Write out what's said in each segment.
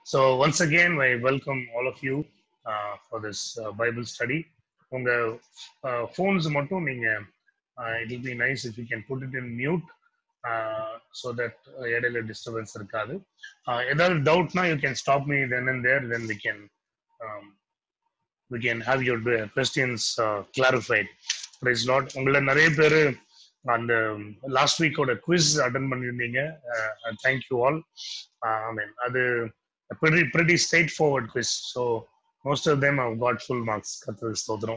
So once again, I welcome all of you uh, for this uh, Bible study. உங்க phones மட்டும் நீங்க it will be nice if you can put it in mute so that இடையில disturbance இருக்காது Uh, ஏதாவது டவுட்னா you can stop me then and there then we can we can have your questions clarified praise Lord உங்களை நிறைய பேர் அந்த last வீக்கோட quiz attend பண்ணியிருந்தீங்க தேங்க்யூ ஆல் ஐ மீன் அது pretty pretty straightforward quiz so most of them have got full marks கத்தது ஸ்தோத்திரம்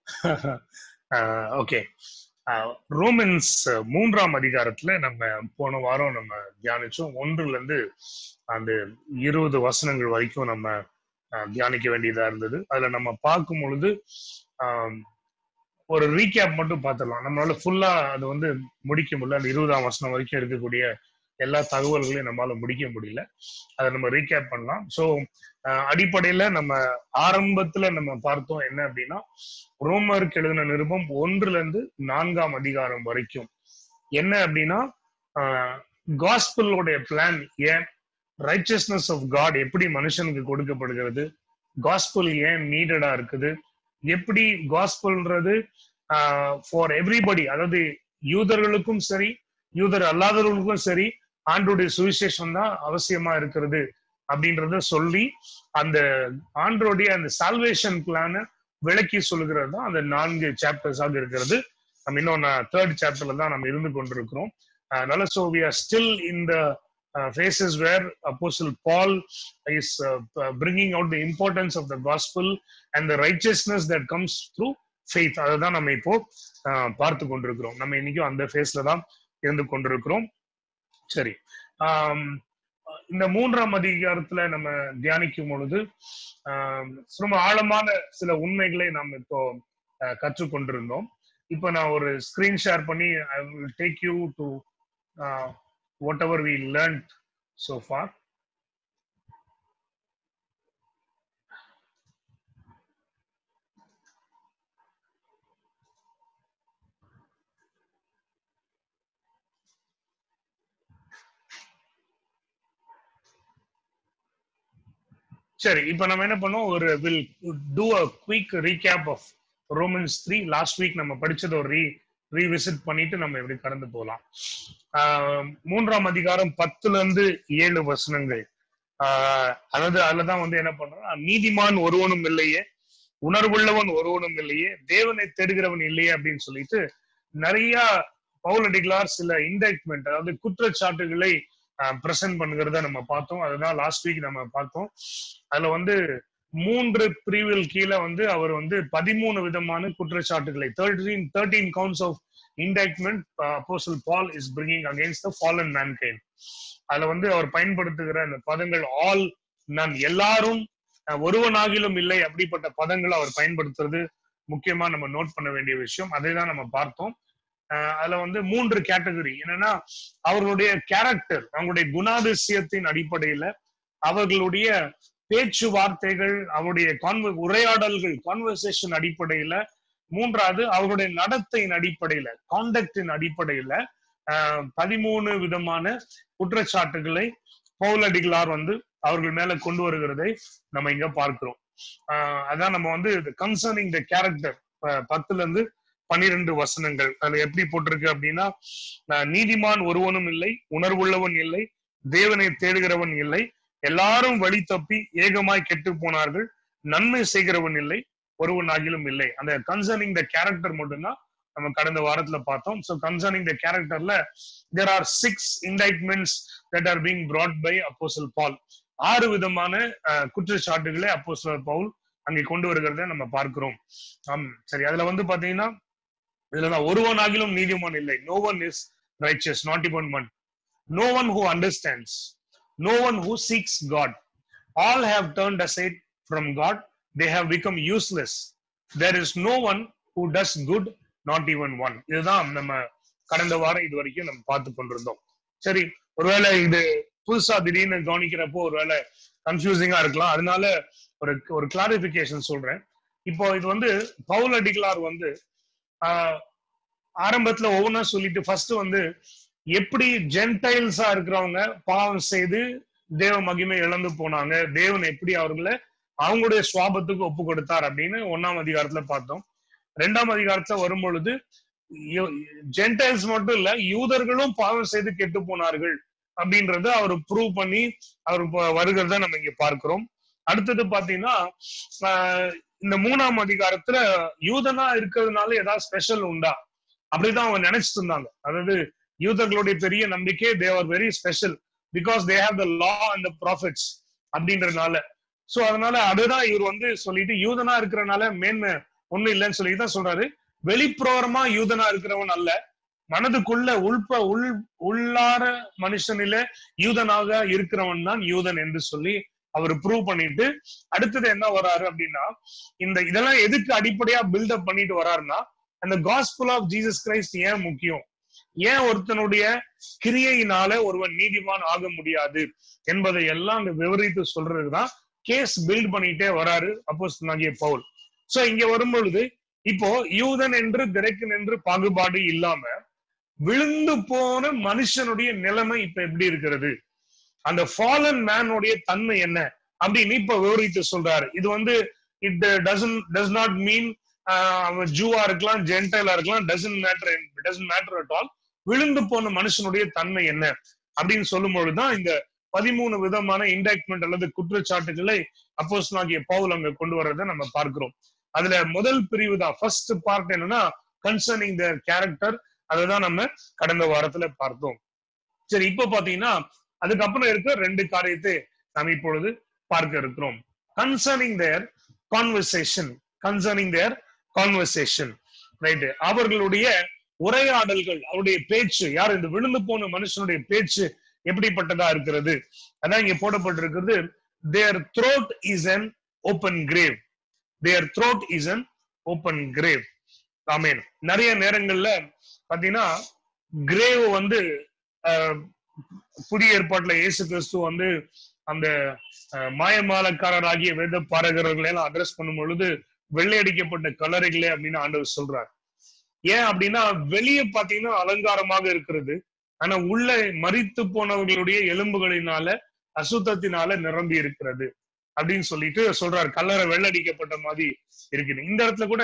okay Romans மூன்றாம் அதிகாரத்துல நம்ம போன வாரம் நம்ம தியானிச்சோம் ஒன்றுல இருந்து அந்த இருபது வசனங்கள் வரைக்கும் நம்ம அஹ், தியானிக்க வேண்டியதா இருந்தது அதுல நம்ம பார்க்கும் பொழுது ஆம், ஒரு ரீகேப் மட்டும் பார்த்துடலாம் நம்மளால ஃபுல்லா அது வந்து முடிக்க முடியல அந்த இருபதாம் வசனம் வரைக்கும் இருக்கக்கூடிய எல்லா தகவல்களையும் நம்மளால முடிக்க முடியல அதை நம்ம ரீகேப் பண்ணலாம் ஸோ அடிப்படையில நம்ம ஆரம்பத்துல நம்ம பார்த்தோம் என்ன அப்படின்னா ரோமருக்கு எழுதின நிருபம் ஒன்றுல இருந்து நான்காம் அதிகாரம் வரைக்கும் என்ன அப்படின்னா காஸ்பிளோடைய பிளான் ஏன் ரைச்சஸ்னஸ் ஆஃப் காட் எப்படி மனுஷனுக்கு கொடுக்கப்படுகிறது காஸ்பிள் ஏன் நீடடா இருக்குது எப்படி காஸ்பிள்ன்றது ஃபார் எவ்ரிபடி அதாவது யூதர்களுக்கும் சரி யூதர் அல்லாதவர்களுக்கும் சரி ஆண்டுடைய சுவிசேஷம் தான் அவசியமா இருக்கிறது அப்படின்றத சொல்லி அந்த ஆண்டோடைய அந்த சால்வேஷன் பிளான விளக்கி சொல்லுகிறது தான் அந்த நான்கு சாப்டர்ஸாக இருக்கிறது நம்ம இன்னும் தேர்ட் சாப்டர்ல தான் நம்ம இருந்து கொண்டிருக்கிறோம் அதனால so we are still in the phases where apostle Paul is bringing out the importance of the gospel and the righteousness that comes through faith அதை தான் நம்ம இப்போ அஹ், பார்த்து கொண்டிருக்கிறோம் நம்ம இன்னைக்கும் அந்த ஃபேஸ்ல தான் இருந்து கொண்டிருக்கிறோம் சரி ஆம், இந்த மூன்றாம் அதிகாரத்துல நம்ம தியானிக்கும் பொழுது ஆம், ரொம்ப ஆழமான சில உண்மைகளை நாம் இப்போ அஹ், கற்றுக்கொண்டிருந்தோம் இப்போ நான் ஒரு ஸ்கிரீன் ஷேர் பண்ணி I will take you to whatever we learn so far சரி இப்போ நம்ம என்ன பண்ணோம் ஒரு will do a quick recap of Romans three last week நம்ம படிச்சதை ஒரு ரீ ரீவிசிட் பண்ணிட்டு நம்ம எப்படி கடந்து போகலாம் ஆஹ் மூன்றாம் அதிகாரம் பத்துல இருந்து ஏழு வசனங்கள் ஆஹ் அதாவது அதுலதான் வந்து என்ன பண்றோம் நீதிமான் ஒருவனும் இல்லையே உணர்வுள்ளவன் ஒருவனும் இல்லையே தேவனை தேடுகிறவன் இல்லையே அப்படின்னு சொல்லிட்டு நிறைய பவுலடிகளார் சில இன்டெக்ட்மெண்ட் அதாவது குற்றச்சாட்டுகளை பிரசன்ட் பண்ணுகிறத நம்ம பார்த்தோம் அதுதான் லாஸ்ட் வீக் நம்ம பார்த்தோம் அதுல வந்து மூன்று பிரிவில் கீழே வந்து அவர் வந்து பதிமூணு விதமான குற்றச்சாட்டுகளை thirteen thirteen counts of indictment apostle Paul is bringing against the fallen mankind அதுல வந்து அவர் பயன்படுத்துகிற அந்த பதங்கள் ஆல் நன் எல்லாரும் அஹ், ஒருவனாகிலும் இல்லை அப்படிப்பட்ட பதங்களை அவர் பயன்படுத்துறது முக்கியமா நம்ம நோட் பண்ண வேண்டிய விஷயம் அதை தான் நம்ம பார்த்தோம் அஹ், அதுல வந்து மூன்று கேட்டகரி என்னன்னா அவர்களுடைய கேரக்டர் அவங்களுடைய குணாதிசயத்தின் அடிப்படையில அவர்களுடைய பேச்சுவார்த்தைகள் அவருடைய கான்வ உரையாடல்கள் கான்வர்சேஷன் அடிப்படையில மூன்றாவது அவருடைய நடத்தையின் அடிப்படையில காண்டக்டின் அடிப்படையில ஆஹ், பதிமூணு விதமான குற்றச்சாட்டுகளை பவுலடிகளார் வந்து அவர்கள் மேல கொண்டு வருகிறதை நம்ம இங்க பார்க்கிறோம் ஆஹ், அதான் நம்ம வந்து கன்சர்னிங் த கேரக்டர் பத்துல இருந்து பன்னிரெண்டு வசனங்கள் அதுல எப்படி போட்டிருக்கு அப்படின்னா ஆஹ், நீதிமான் ஒருவனும் இல்லை உணர்வுள்ளவன் இல்லை தேவனை தேடுகிறவன் இல்லை எல்லாரும் வழி தப்பி ஏகமாய் கெட்டு போனார்கள் நன்மை செய்கிறவன் இல்லை ஒருவன் ஆகிலும் இல்லை அந்த கன்சர்னிங் த கேரக்டர் மட்டும்தான் நம்ம கடந்த வாரத்துல பார்த்தோம் ஸோ கன்சர்னிங் த கேரக்டர்ல there are six indictments that are being brought by apostle Paul ஆறு விதமான அஹ், குற்றச்சாட்டுகளை அப்போஸ்தலர் பவுல் அங்கே கொண்டு வருகிறத நம்ம பார்க்கிறோம் ஆம் சரி அதுல வந்து பாத்தீங்கன்னா இதுலதான் ஒருவன் ஆகிலும் நீதிமான் இல்லை no one is righteous not even one no one who understands, no one who seeks God. All have turned aside from God. They have become useless. There is no one who does good, not even one. இதுதான் நம்ம கடந்த வாரம் இது வரைக்கும் நம்ம பார்த்து கொண்டிருந்தோம் சரி ஒருவேளை இது புதுசா திடீர்னு கவனிக்கிறப்போ ஒருவேளை கன்ஃபியூசிங்கா இருக்கலாம் அதனால ஒரு ஒரு கிளாரிபிகேஷன் சொல்றேன் இப்போ இது வந்து பவுல் அடிகளார் வந்து ஆஹ், ஆரம்பத்துல ஒவ்வொன்றா சொல்லிட்டு ஃபர்ஸ்ட் வந்து எப்படி ஜென்டைல்ஸா இருக்கிறவங்க பாவம் செய்து தேவ மகிமை இழந்து போனாங்க தேவன் எப்படி அவர்களை அவங்களுடைய சுவாபத்துக்கு ஒப்பு கொடுத்தார் அப்படின்னு ஒன்னாம் அதிகாரத்துல பார்த்தோம் ரெண்டாம் அதிகாரத்துல வரும் பொழுது ஜென்டைல்ஸ் மட்டும் இல்ல யூதர்களும் பாவம் செய்து கெட்டு போனார்கள் அப்படின்றத அவர் ப்ரூவ் பண்ணி அவர் ப- வருகிறத நம்ம இங்க பார்க்கிறோம் அடுத்தது பாத்தீங்கன்னா ஆஹ் இந்த மூணாம் அதிகாரத்துல யூதனா இருக்கிறதுனால ஏதாவது ஸ்பெஷல் உண்டா அப்படிதான் அவங்க நினைச்சிட்டு இருந்தாங்க அதாவது யூதர்களுடைய பெரிய நம்பிக்கை they are very special because they have the law and the prophets அப்படின்றதுனால சோ அதனால அதுதான் இவர் வந்து சொல்லிட்டு யூதனா இருக்கிறனால மேன்மை ஒண்ணும் இல்லைன்னு சொல்லிட்டு தான் சொல்றாரு வெளிப்புறமா யூதனா இருக்கிறவன் அல்ல மனதுக்குள்ள உள்ப உள் உள்ளார மனுஷனில யூதனாக இருக்கிறவன் தான் யூதன் என்று சொல்லி அவர் ப்ரூவ் பண்ணிட்டு அடுத்தது என்ன வராரு அப்படின்னா இந்த இதெல்லாம் எதுக்கு அடிப்படையா பில்டப் பண்ணிட்டு வராருன்னா அந்த காஸ்பல் ஆஃப் ஜீசஸ் கிரைஸ்ட் ஏன் முக்கியம் ஏன் ஒருத்தனுடைய கிரியையினால ஒருவன் நீதிமான் ஆக முடியாது என்பதை எல்லாம் அங்க விவரித்து சொல்றதுதான் கேஸ் பில்ட் பண்ணிட்டே வராரு அப்போஸ் நாகிய பவுல் சோ இங்க வரும்பொழுது இப்போ யூதன் என்று கிரேக்கன் என்று பாகுபாடு இல்லாம விழுந்து போன மனுஷனுடைய நிலைமை இப்ப எப்படி இருக்கிறது அந்த ஃபாலன் மேனுடைய தன்மை என்ன அப்படின்னு இப்ப விவரித்து சொல்றாரு இது வந்து it doesn't does not mean அவன் ஜூவா இருக்கலாம் ஜென்டைலா இருக்கலாம் doesn't matter doesn't matter at all விழுந்து போன மனுஷனுடைய தன்மை என்ன அப்படின்னு சொல்லும் பொழுதுதான் இந்த பதிமூணு விதமான இன்டாக்மெண்ட் அல்லது குற்றச்சாட்டுகளை அப்போஸ் ஆகிய பவுல் அங்க கொண்டு வர்றதை நம்ம பார்க்கிறோம் அதுல முதல் பிரிவு தான் ஃபர்ஸ்ட் பார்ட் என்னன்னா கன்சர்னிங் த கேரக்டர் அதுதான் நம்ம கடந்த வாரத்துல பார்த்தோம் சரி இப்போ பாத்தீங்கன்னா அதுக்கப்புறம் இருக்க ரெண்டு காரியத்தை நாம் இப்பொழுது பார்க்க இருக்கிறோம் concerning their conversation concerning their conversation right அவர்களுடைய உரையாடல்கள் அவருடைய பேச்சு யார் இந்த விழுந்து போன மனுஷனுடைய பேச்சு எப்படிப்பட்டதா இருக்கிறது அதான் இங்க போடப்பட்டிருக்கிறது their throat is an open grave their throat is an open grave amen நிறைய நேரங்கள்ல பாத்தீங்கன்னா கிரேவ் வந்து ஆஹ், புதிய ஏற்பாட்டுல இயேசு கிறிஸ்து வந்து அந்த ஆஹ், மாயமாலக்காரராகிய வேத பாரகர்களை எல்லாம் அட்ரஸ் பண்ணும் பொழுது வெள்ளையடிக்கப்பட்ட கலரைகளே அப்படின்னு ஆண்டவர் சொல்றார் ஏன் அப்படின்னா வெளியே பாத்தீங்கன்னா அலங்காரமாக இருக்கிறது ஆனா உள்ள மரித்து போனவர்களுடைய எலும்புகளினால அசுத்தத்தினால நிரம்பி இருக்கிறது அப்படின்னு சொல்லிட்டு சொல்றாரு கல்லறை வெள்ளடிக்கப்பட்ட மாதிரி இருக்குது இந்த இடத்துல கூட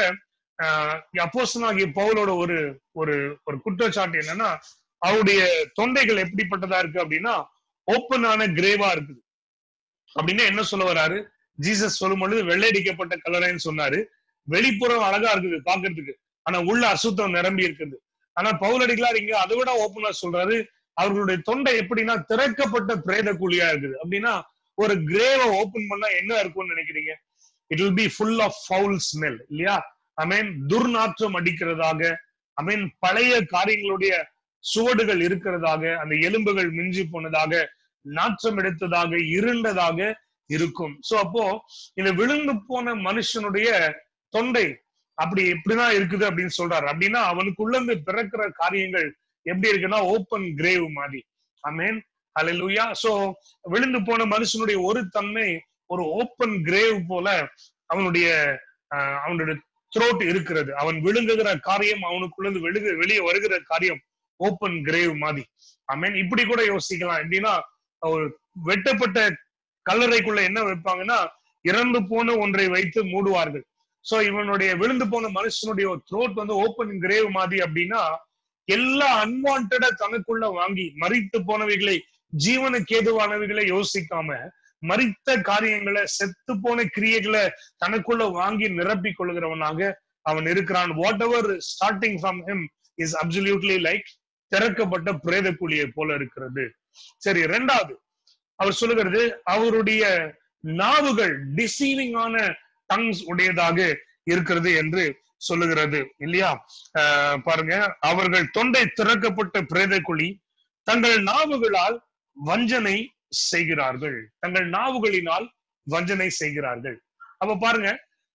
அப்போசனாகிய பவுலோட ஒரு ஒரு ஒரு குற்றச்சாட்டு என்னன்னா அவருடைய தொண்டைகள் எப்படிப்பட்டதா இருக்கு அப்படின்னா ஓப்பனான கிரேவா இருக்குது அப்படின்னா என்ன சொல்ல வராரு ஜீசஸ் சொல்லும் பொழுது வெள்ளையடிக்கப்பட்ட கல்லறைன்னு சொன்னாரு வெளிப்புறம் அழகா இருக்குது பாக்குறதுக்கு ஆனா உள்ள அசுத்தம் நிரம்பி இருக்குது ஆனா பவுலடிகளார் இங்க அதை விட ஓப்பனா சொல்றாரு அவர்களுடைய தொண்டை எப்படின்னா திறக்கப்பட்ட பிரேத குழியா இருக்குது அப்படின்னா ஒரு கிரேவை ஓபன் பண்ணா என்ன இருக்கும்னு நினைக்கிறீங்க it will be full of foul smell இல்லையா ஐ மீன் துர்நாற்றம் அடிக்கிறதாக ஐ மீன் பழைய காரியங்களுடைய சுவடுகள் இருக்கிறதாக அந்த எலும்புகள் மிஞ்சி போனதாக நாற்றம் எடுத்ததாக இருண்டதாக இருக்கும் சோ அப்போ இந்த விழுந்து போன மனுஷனுடைய தொண்டை அப்படி எப்படிதான் இருக்குது அப்படின்னு சொல்றாரு அப்படின்னா அவனுக்குள்ள இருந்து பிறக்கிற காரியங்கள் எப்படி இருக்குன்னா ஓப்பன் கிரேவ் மாதிரி ஐ மீன் ஹalleluya சோ விழுந்து போன மனுஷனுடைய ஒரு தன்மை ஒரு ஓப்பன் கிரேவ் போல அவனுடைய ஆஹ், அவனுடைய த்ரோட் இருக்கிறது அவன் விழுங்குகிற காரியம் அவனுக்குள்ள இருந்து வெளிய வெளியே வருகிற காரியம் ஓப்பன் கிரேவ் மாதிரி ஐ மீன் இப்படி கூட யோசிக்கலாம் எப்படின்னா ஒரு வெட்டப்பட்ட கல்லறைக்குள்ள என்ன வைப்பாங்கன்னா இறந்து போன ஒன்றை வைத்து மூடுவார்கள் சோ இவனுடைய விழுந்து போன மனுஷனுடைய த்ரோட் வந்து ஓப்பன் கிரேவ் மாதிரி அப்படின்னா எல்லா அன்வான்டா தனக்குள்ள வாங்கி மறித்து போனவைகளை ஜீவனுக்கு ஏதுவானவைகளை யோசிக்காம மறித்த காரியங்களை செத்து போன கிரியைகளை தனக்குள்ள வாங்கி நிரப்பிக் கொள்கிறவனாக அவன் இருக்கிறான் whatever starting from him is absolutely like திறக்கப்பட்ட பிரேத குழியை போல இருக்கிறது சரி ரெண்டாவது அவர் சொல்லுகிறது அவருடைய நாவுகள் டிசீவிங் ஆன டங்ஸ் உடையதாக இருக்கிறது என்று சொல்லுகிறது இல்லையா ஆஹ் பாருங்க அவர்கள் தொண்டை திறக்கப்பட்ட பிரேத குழி தங்கள் நாவுகளால் வஞ்சனை செய்கிறார்கள் தங்கள் நாவுகளினால் வஞ்சனை செய்கிறார்கள் அப்ப பாருங்க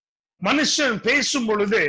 மனுஷன் பேசும் பொழுது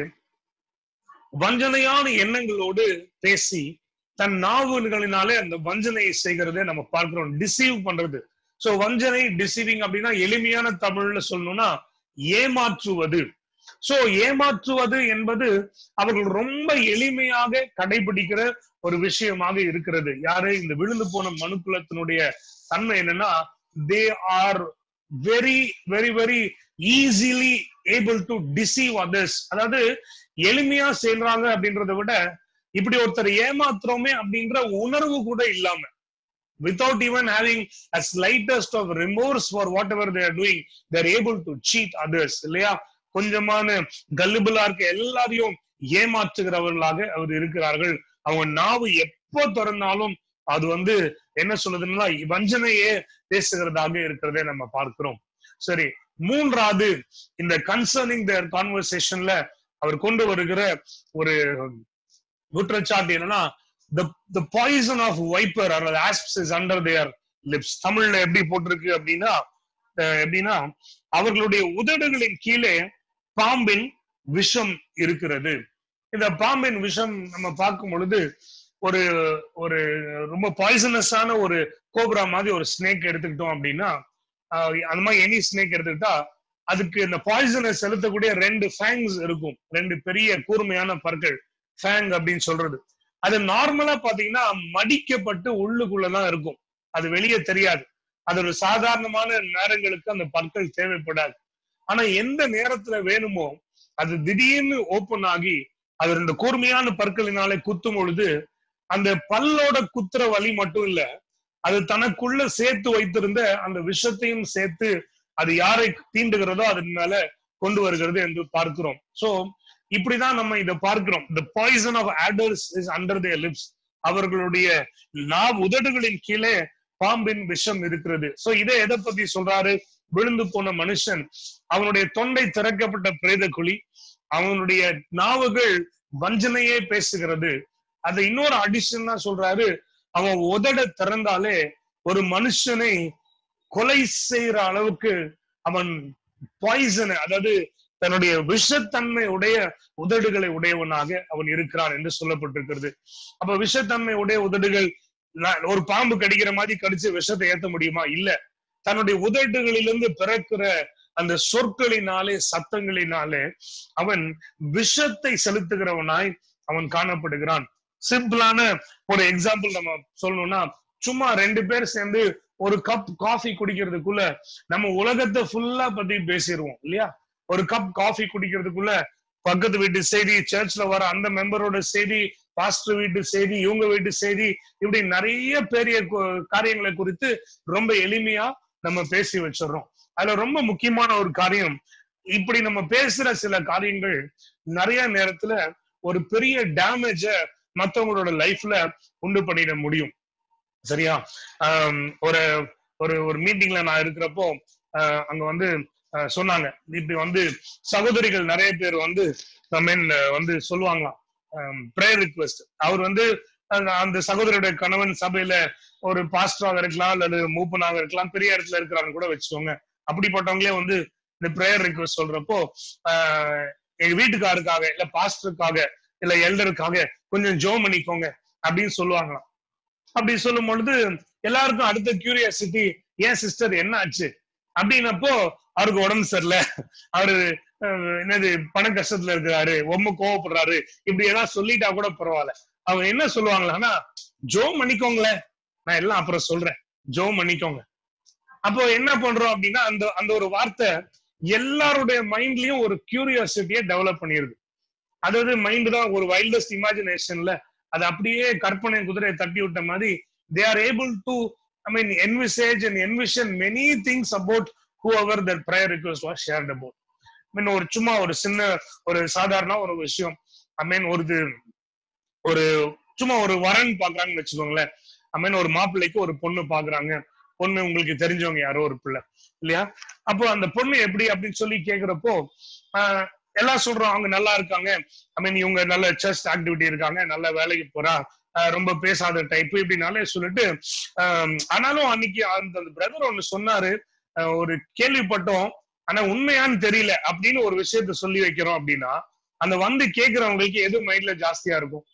வஞ்சனையான எண்ணங்களோடு பேசி தன் நாவுகளினாலே அந்த வஞ்சனையை செய்கிறதை நம்ம பார்க்கிறோம் டிசீவ் பண்றது சோ வஞ்சனை டிசீவிங் அப்படின்னா எளிமையான தமிழ்ல சொல்லணும்னா ஏமாற்றுவது சோ ஏமாற்றுவது என்பது அவர்கள் ரொம்ப எளிமையாக கடைபிடிக்கிற ஒரு விஷயமாக இருக்கிறது யாரு இந்த விழுந்து போன மனுக்குலத்தினுடைய தன்மை என்னன்னா they are very very very easily able to deceive others அதாவது எளிமையா செய்யறாங்க அப்படின்றத விட இப்படி ஒருத்தர் ஏமாத்துறோமே அப்படின்ற உணர்வு கூட இல்லாம without even having a slightest of remorse for whatever they're doing they're able to cheat others இல்லையா கொஞ்சமான கல்லுபிளா இருக்க எல்லாரையும் ஏமாற்றுகிறவர்களாக அவர் இருக்கிறார்கள் அவங்க நாவு எப்போ திறந்தாலும் அது வந்து என்ன சொல்லுதுன்னா வஞ்சனையே பேசுகிறதாக இருக்கிறதே நம்ம பார்க்கிறோம் சரி மூன்றாவது இந்த கன்சர்னிங் தேர் கான்வர்சேஷன்ல அவர் கொண்டு வருகிற ஒரு குற்றச்சாட்டு என்னன்னா த பாய்சன் ஆஃப் வைப்பர் அல்லது asps is under their lips தமிழ்ல எப்படி போட்டிருக்கு அப்படின்னா எப்படின்னா அவர்களுடைய உதடுகளின் கீழே பாம்பின் விஷம் இருக்கிறது இந்த பாம்பின் விஷம் நம்ம பார்க்கும் பொழுது ஒரு ஒரு ரொம்ப பாய்சனஸான ஒரு கோப்ரா மாதிரி ஒரு ஸ்னேக் எடுத்துக்கிட்டோம் அப்படின்னா அந்த மாதிரி எனி ஸ்னேக் எடுத்துக்கிட்டா அதுக்கு இந்த பாய்சனை செலுத்தக்கூடிய ரெண்டு ஃபேங்ஸ் இருக்கும் ரெண்டு பெரிய கூர்மையான பற்கள் ஃபேங் அப்படின்னு சொல்றது அது நார்மலா பாத்தீங்கன்னா மடிக்கப்பட்டு உள்ளுக்குள்ளதான் இருக்கும் அது வெளியே தெரியாது அது ஒரு சாதாரணமான நேரங்களுக்கு அந்த பற்கள் தேவைப்படாது ஆனா எந்த நேரத்துல வேணுமோ அது திடீர்னு ஓபன் ஆகி அது இந்த கூர்மையான பற்களினாலே குத்தும் பொழுது அந்த பல்லோட குத்துற வழி மட்டும் இல்ல அது தனக்குள்ள சேர்த்து வைத்திருந்த அந்த விஷத்தையும் சேர்த்து அது யாரை தீண்டுகிறதோ அதன் மேல கொண்டு வருகிறது என்று பார்க்கிறோம் சோ இப்படிதான் நம்ம இதை பார்க்கிறோம் the poison of adders is under their lips அவர்களுடைய நா உதடுகளின் கீழே பாம்பின் விஷம் இருக்கிறது சோ இதை எதை பத்தி சொல்றாரு விழுந்து போன மனுஷன் அவனுடைய தொண்டை திறக்கப்பட்ட பிரேத குழி அவனுடைய நாவுகள் வஞ்சனையே பேசுகிறது அதை இன்னொரு அடிஷனா சொல்றாரு அவன் உதட திறந்தாலே ஒரு மனுஷனை கொலை செய்யற அளவுக்கு அவன் பாய்சன் அதாவது தன்னுடைய விஷத்தன்மை உடைய உதடுகளை உடையவனாக அவன் இருக்கிறான் என்று சொல்லப்பட்டிருக்கிறது அப்ப விஷத்தன்மை உடைய உதடுகள் ஒரு பாம்பு கடிக்கிற மாதிரி கடிச்சு விஷத்தை ஏத்த முடியுமா இல்ல தன்னுடைய உதடுகளிலிருந்து பிறக்கிற அந்த சொற்களினாலே சத்தங்களினாலே அவன் விஷத்தை செலுத்துகிறவனாய் அவன் காணப்படுகிறான் சிம்பிளான ஒரு எக்ஸாம்பிள் நம்ம சொல்லணும்னா சும்மா ரெண்டு பேர் சேர்ந்து ஒரு கப் காஃபி குடிக்கிறதுக்குள்ள நம்ம உலகத்தை ஃபுல்லா பத்தி பேசிடுவோம் இல்லையா ஒரு கப் காஃபி குடிக்கிறதுக்குள்ள பக்கத்து வீட்டு செய்தி சர்ச்ல வர அந்த மெம்பரோட செய்தி பாஸ்டர் வீட்டு செய்தி இவங்க வீட்டு செய்தி இப்படி நிறைய பெரிய காரியங்களை குறித்து ரொம்ப எளிமையா நம்ம பேசி வச்சிடறோம் அதுல ரொம்ப முக்கியமான ஒரு காரியம் இப்படி நம்ம பேசுற சில காரியங்கள் நிறைய நேரத்துல ஒரு பெரிய டேமேஜ மத்தவங்களோட லைஃப்ல உண்டு பண்ணிட முடியும் சரியா ஒரு ஒரு ஒரு மீட்டிங்ல நான் இருக்கிறப்போ அங்க வந்து சொன்னாங்க இப்படி வந்து சகோதரிகள் நிறைய பேர் வந்து மீன் வந்து சொல்லுவாங்களாம் ப்ரேயர் ரிக்வெஸ்ட் அவர் வந்து அந்த சகோதரியுடைய கணவன் சபையில ஒரு பாஸ்டராக இருக்கலாம் அல்லது மூப்பனாக இருக்கலாம் பெரிய இடத்துல இருக்கிறான்னு கூட வச்சுக்கோங்க அப்படிப்பட்டவங்களே வந்து இந்த ப்ரேயர் ரிக்வெஸ்ட் சொல்றப்போ எங்க வீட்டுக்காருக்காக இல்ல பாஸ்டருக்காக இல்ல எல்டருக்காக கொஞ்சம் ஜோ பண்ணிக்கோங்க அப்படின்னு சொல்லுவாங்களாம் அப்படி சொல்லும் பொழுது எல்லாருக்கும் அடுத்த கியூரியாசிட்டி ஏன் சிஸ்டர் என்ன ஆச்சு அப்படின்னப்போ அவருக்கு உடம்பு சரியில்லை அவரு என்னது பண கஷ்டத்துல இருக்கிறாரு ரொம்ப கோவப்படுறாரு இப்படி ஏதாவது சொல்லிட்டா கூட பரவாயில்ல அவங்க என்ன சொல்லுவாங்களான்னா ஜோ பண்ணிக்கோங்களேன் நான் எல்லாம் அப்புறம் சொல்றேன் ஜோ பண்ணிக்கோங்க அப்போ என்ன பண்றோம் அப்படின்னா அந்த அந்த ஒரு வார்த்தை எல்லாருடைய மைண்ட்லயும் ஒரு கியூரியாசிட்டியை டெவலப் பண்ணிருது அதாவது மைண்ட் தான் ஒரு வைல்டஸ்ட் இமேஜினேஷன்ல அது அப்படியே கற்பனை குதிரையை தட்டி விட்ட மாதிரி they are able to I mean envisage and envision many things about whoever that prayer request was shared about mean ஒரு சும்மா ஒரு சின்ன ஒரு சாதாரண ஒரு விஷயம் ஐ மீன் ஒரு ஒரு சும்மா ஒரு வரன் பாக்குறாங்கன்னு வச்சுக்கோங்களேன் ஐ மீன் ஒரு மாப்பிள்ளைக்கு ஒரு பொண்ணு பாக்குறாங்க பொண்ணு உங்களுக்கு தெரிஞ்சவங்க யாரோ ஒரு பிள்ளை இல்லையா அப்போ அந்த பொண்ணு எப்படி அப்படின்னு சொல்லி கேக்குறப்போ எல்லாம் சொல்றோம் அவங்க நல்லா இருக்காங்க ஐ மீன் இவங்க நல்ல செஸ்ட் ஆக்டிவிட்டி இருக்காங்க நல்ல வேலைக்கு போறா ரொம்ப பேசாத டைப் இப்படினாலே சொல்லிட்டு ஆனாலும் அன்னைக்கு அந்த பிரதர் ஒண்ணு சொன்னாரு ஒரு கேள்விப்பட்டோம் ஆனா உண்மையான்னு தெரியல அப்படின்னு ஒரு விஷயத்த சொல்லி வைக்கிறோம் அப்படின்னா அந்த வந்து கேக்குறவங்களுக்கு எது மைண்ட்ல ஜாஸ்தியா இருக்கும்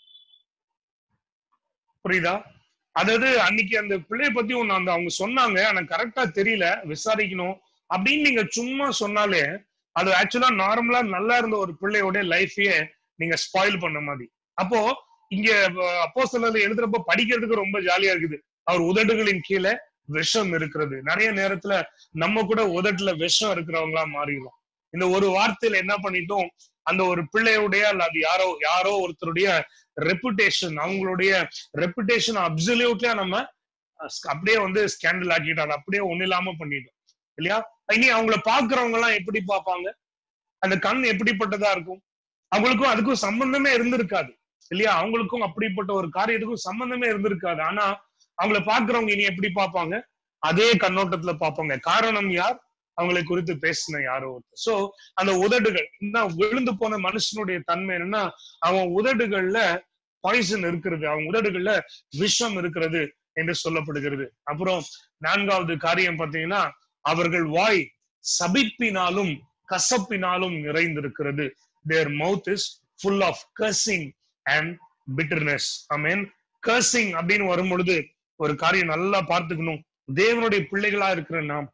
புரியுதா அதாவது அன்னைக்கு அந்த பிள்ளைய பத்தி ஒண்ணு அந்த அவங்க சொன்னாங்க ஆனா கரெக்டா தெரியல விசாரிக்கணும் அப்படின்னு நீங்க சும்மா சொன்னாலே அது ஆக்சுவலா நார்மலா நல்லா இருந்த ஒரு பிள்ளையோட லைஃபையே நீங்க ஸ்பாயில் பண்ண மாதிரி அப்போ இங்க அப்போ சிலர் எழுதுறப்ப படிக்கிறதுக்கு ரொம்ப ஜாலியா இருக்குது அவர் உதடுகளின் கீழே விஷம் இருக்கிறது நிறைய நேரத்துல நம்ம கூட உதட்டுல விஷம் இருக்கிறவங்களா மாறிடும் இந்த ஒரு வார்த்தையில என்ன பண்ணிட்டோம் அந்த ஒரு பிள்ளையுடைய அல்ல அது யாரோ யாரோ ஒருத்தருடைய ரெப்புடேஷன் அவங்களுடைய ரெப்புடேஷன் அப்சல்யூட்லியா நம்ம அஹ், அப்படியே வந்து ஸ்கேண்டல் ஆக்கிட்டோம் அதை அப்படியே ஒண்ணு இல்லாம பண்ணிட்டோம் இல்லையா இனி அவங்கள பாக்குறவங்க எல்லாம் எப்படி பார்ப்பாங்க அந்த கண் எப்படிப்பட்டதா இருக்கும் அவங்களுக்கும் அதுக்கும் சம்பந்தமே இருந்திருக்காது இல்லையா அவங்களுக்கும் அப்படிப்பட்ட ஒரு காரியத்துக்கும் சம்பந்தமே இருந்திருக்காது ஆனா அவங்கள பாக்குறவங்க இனி எப்படி பார்ப்பாங்க அதே கண்ணோட்டத்துல பார்ப்பாங்க காரணம் யார் அவங்களை குறித்து பேசின யாரோ ஒருத்தர் சோ அந்த உதடுகள் என்ன விழுந்து போன மனுஷனுடைய தன்மை என்னன்னா அவன் உதடுகள்ல பாய்சன் இருக்கிறது அவன் உதடுகள்ல விஷம் இருக்கிறது என்று சொல்லப்படுகிறது அப்புறம் நான்காவது காரியம் பார்த்தீங்கன்னா அவர்கள் வாய் சபிப்பினாலும் கசப்பினாலும் நிறைந்திருக்கிறது their mouth is full of cursing and bitterness I mean cursing அப்படின்னு வரும் பொழுது ஒரு காரியம் நல்லா பார்த்துக்கணும் தேவனுடைய பிள்ளைகளா இருக்கிற நாம்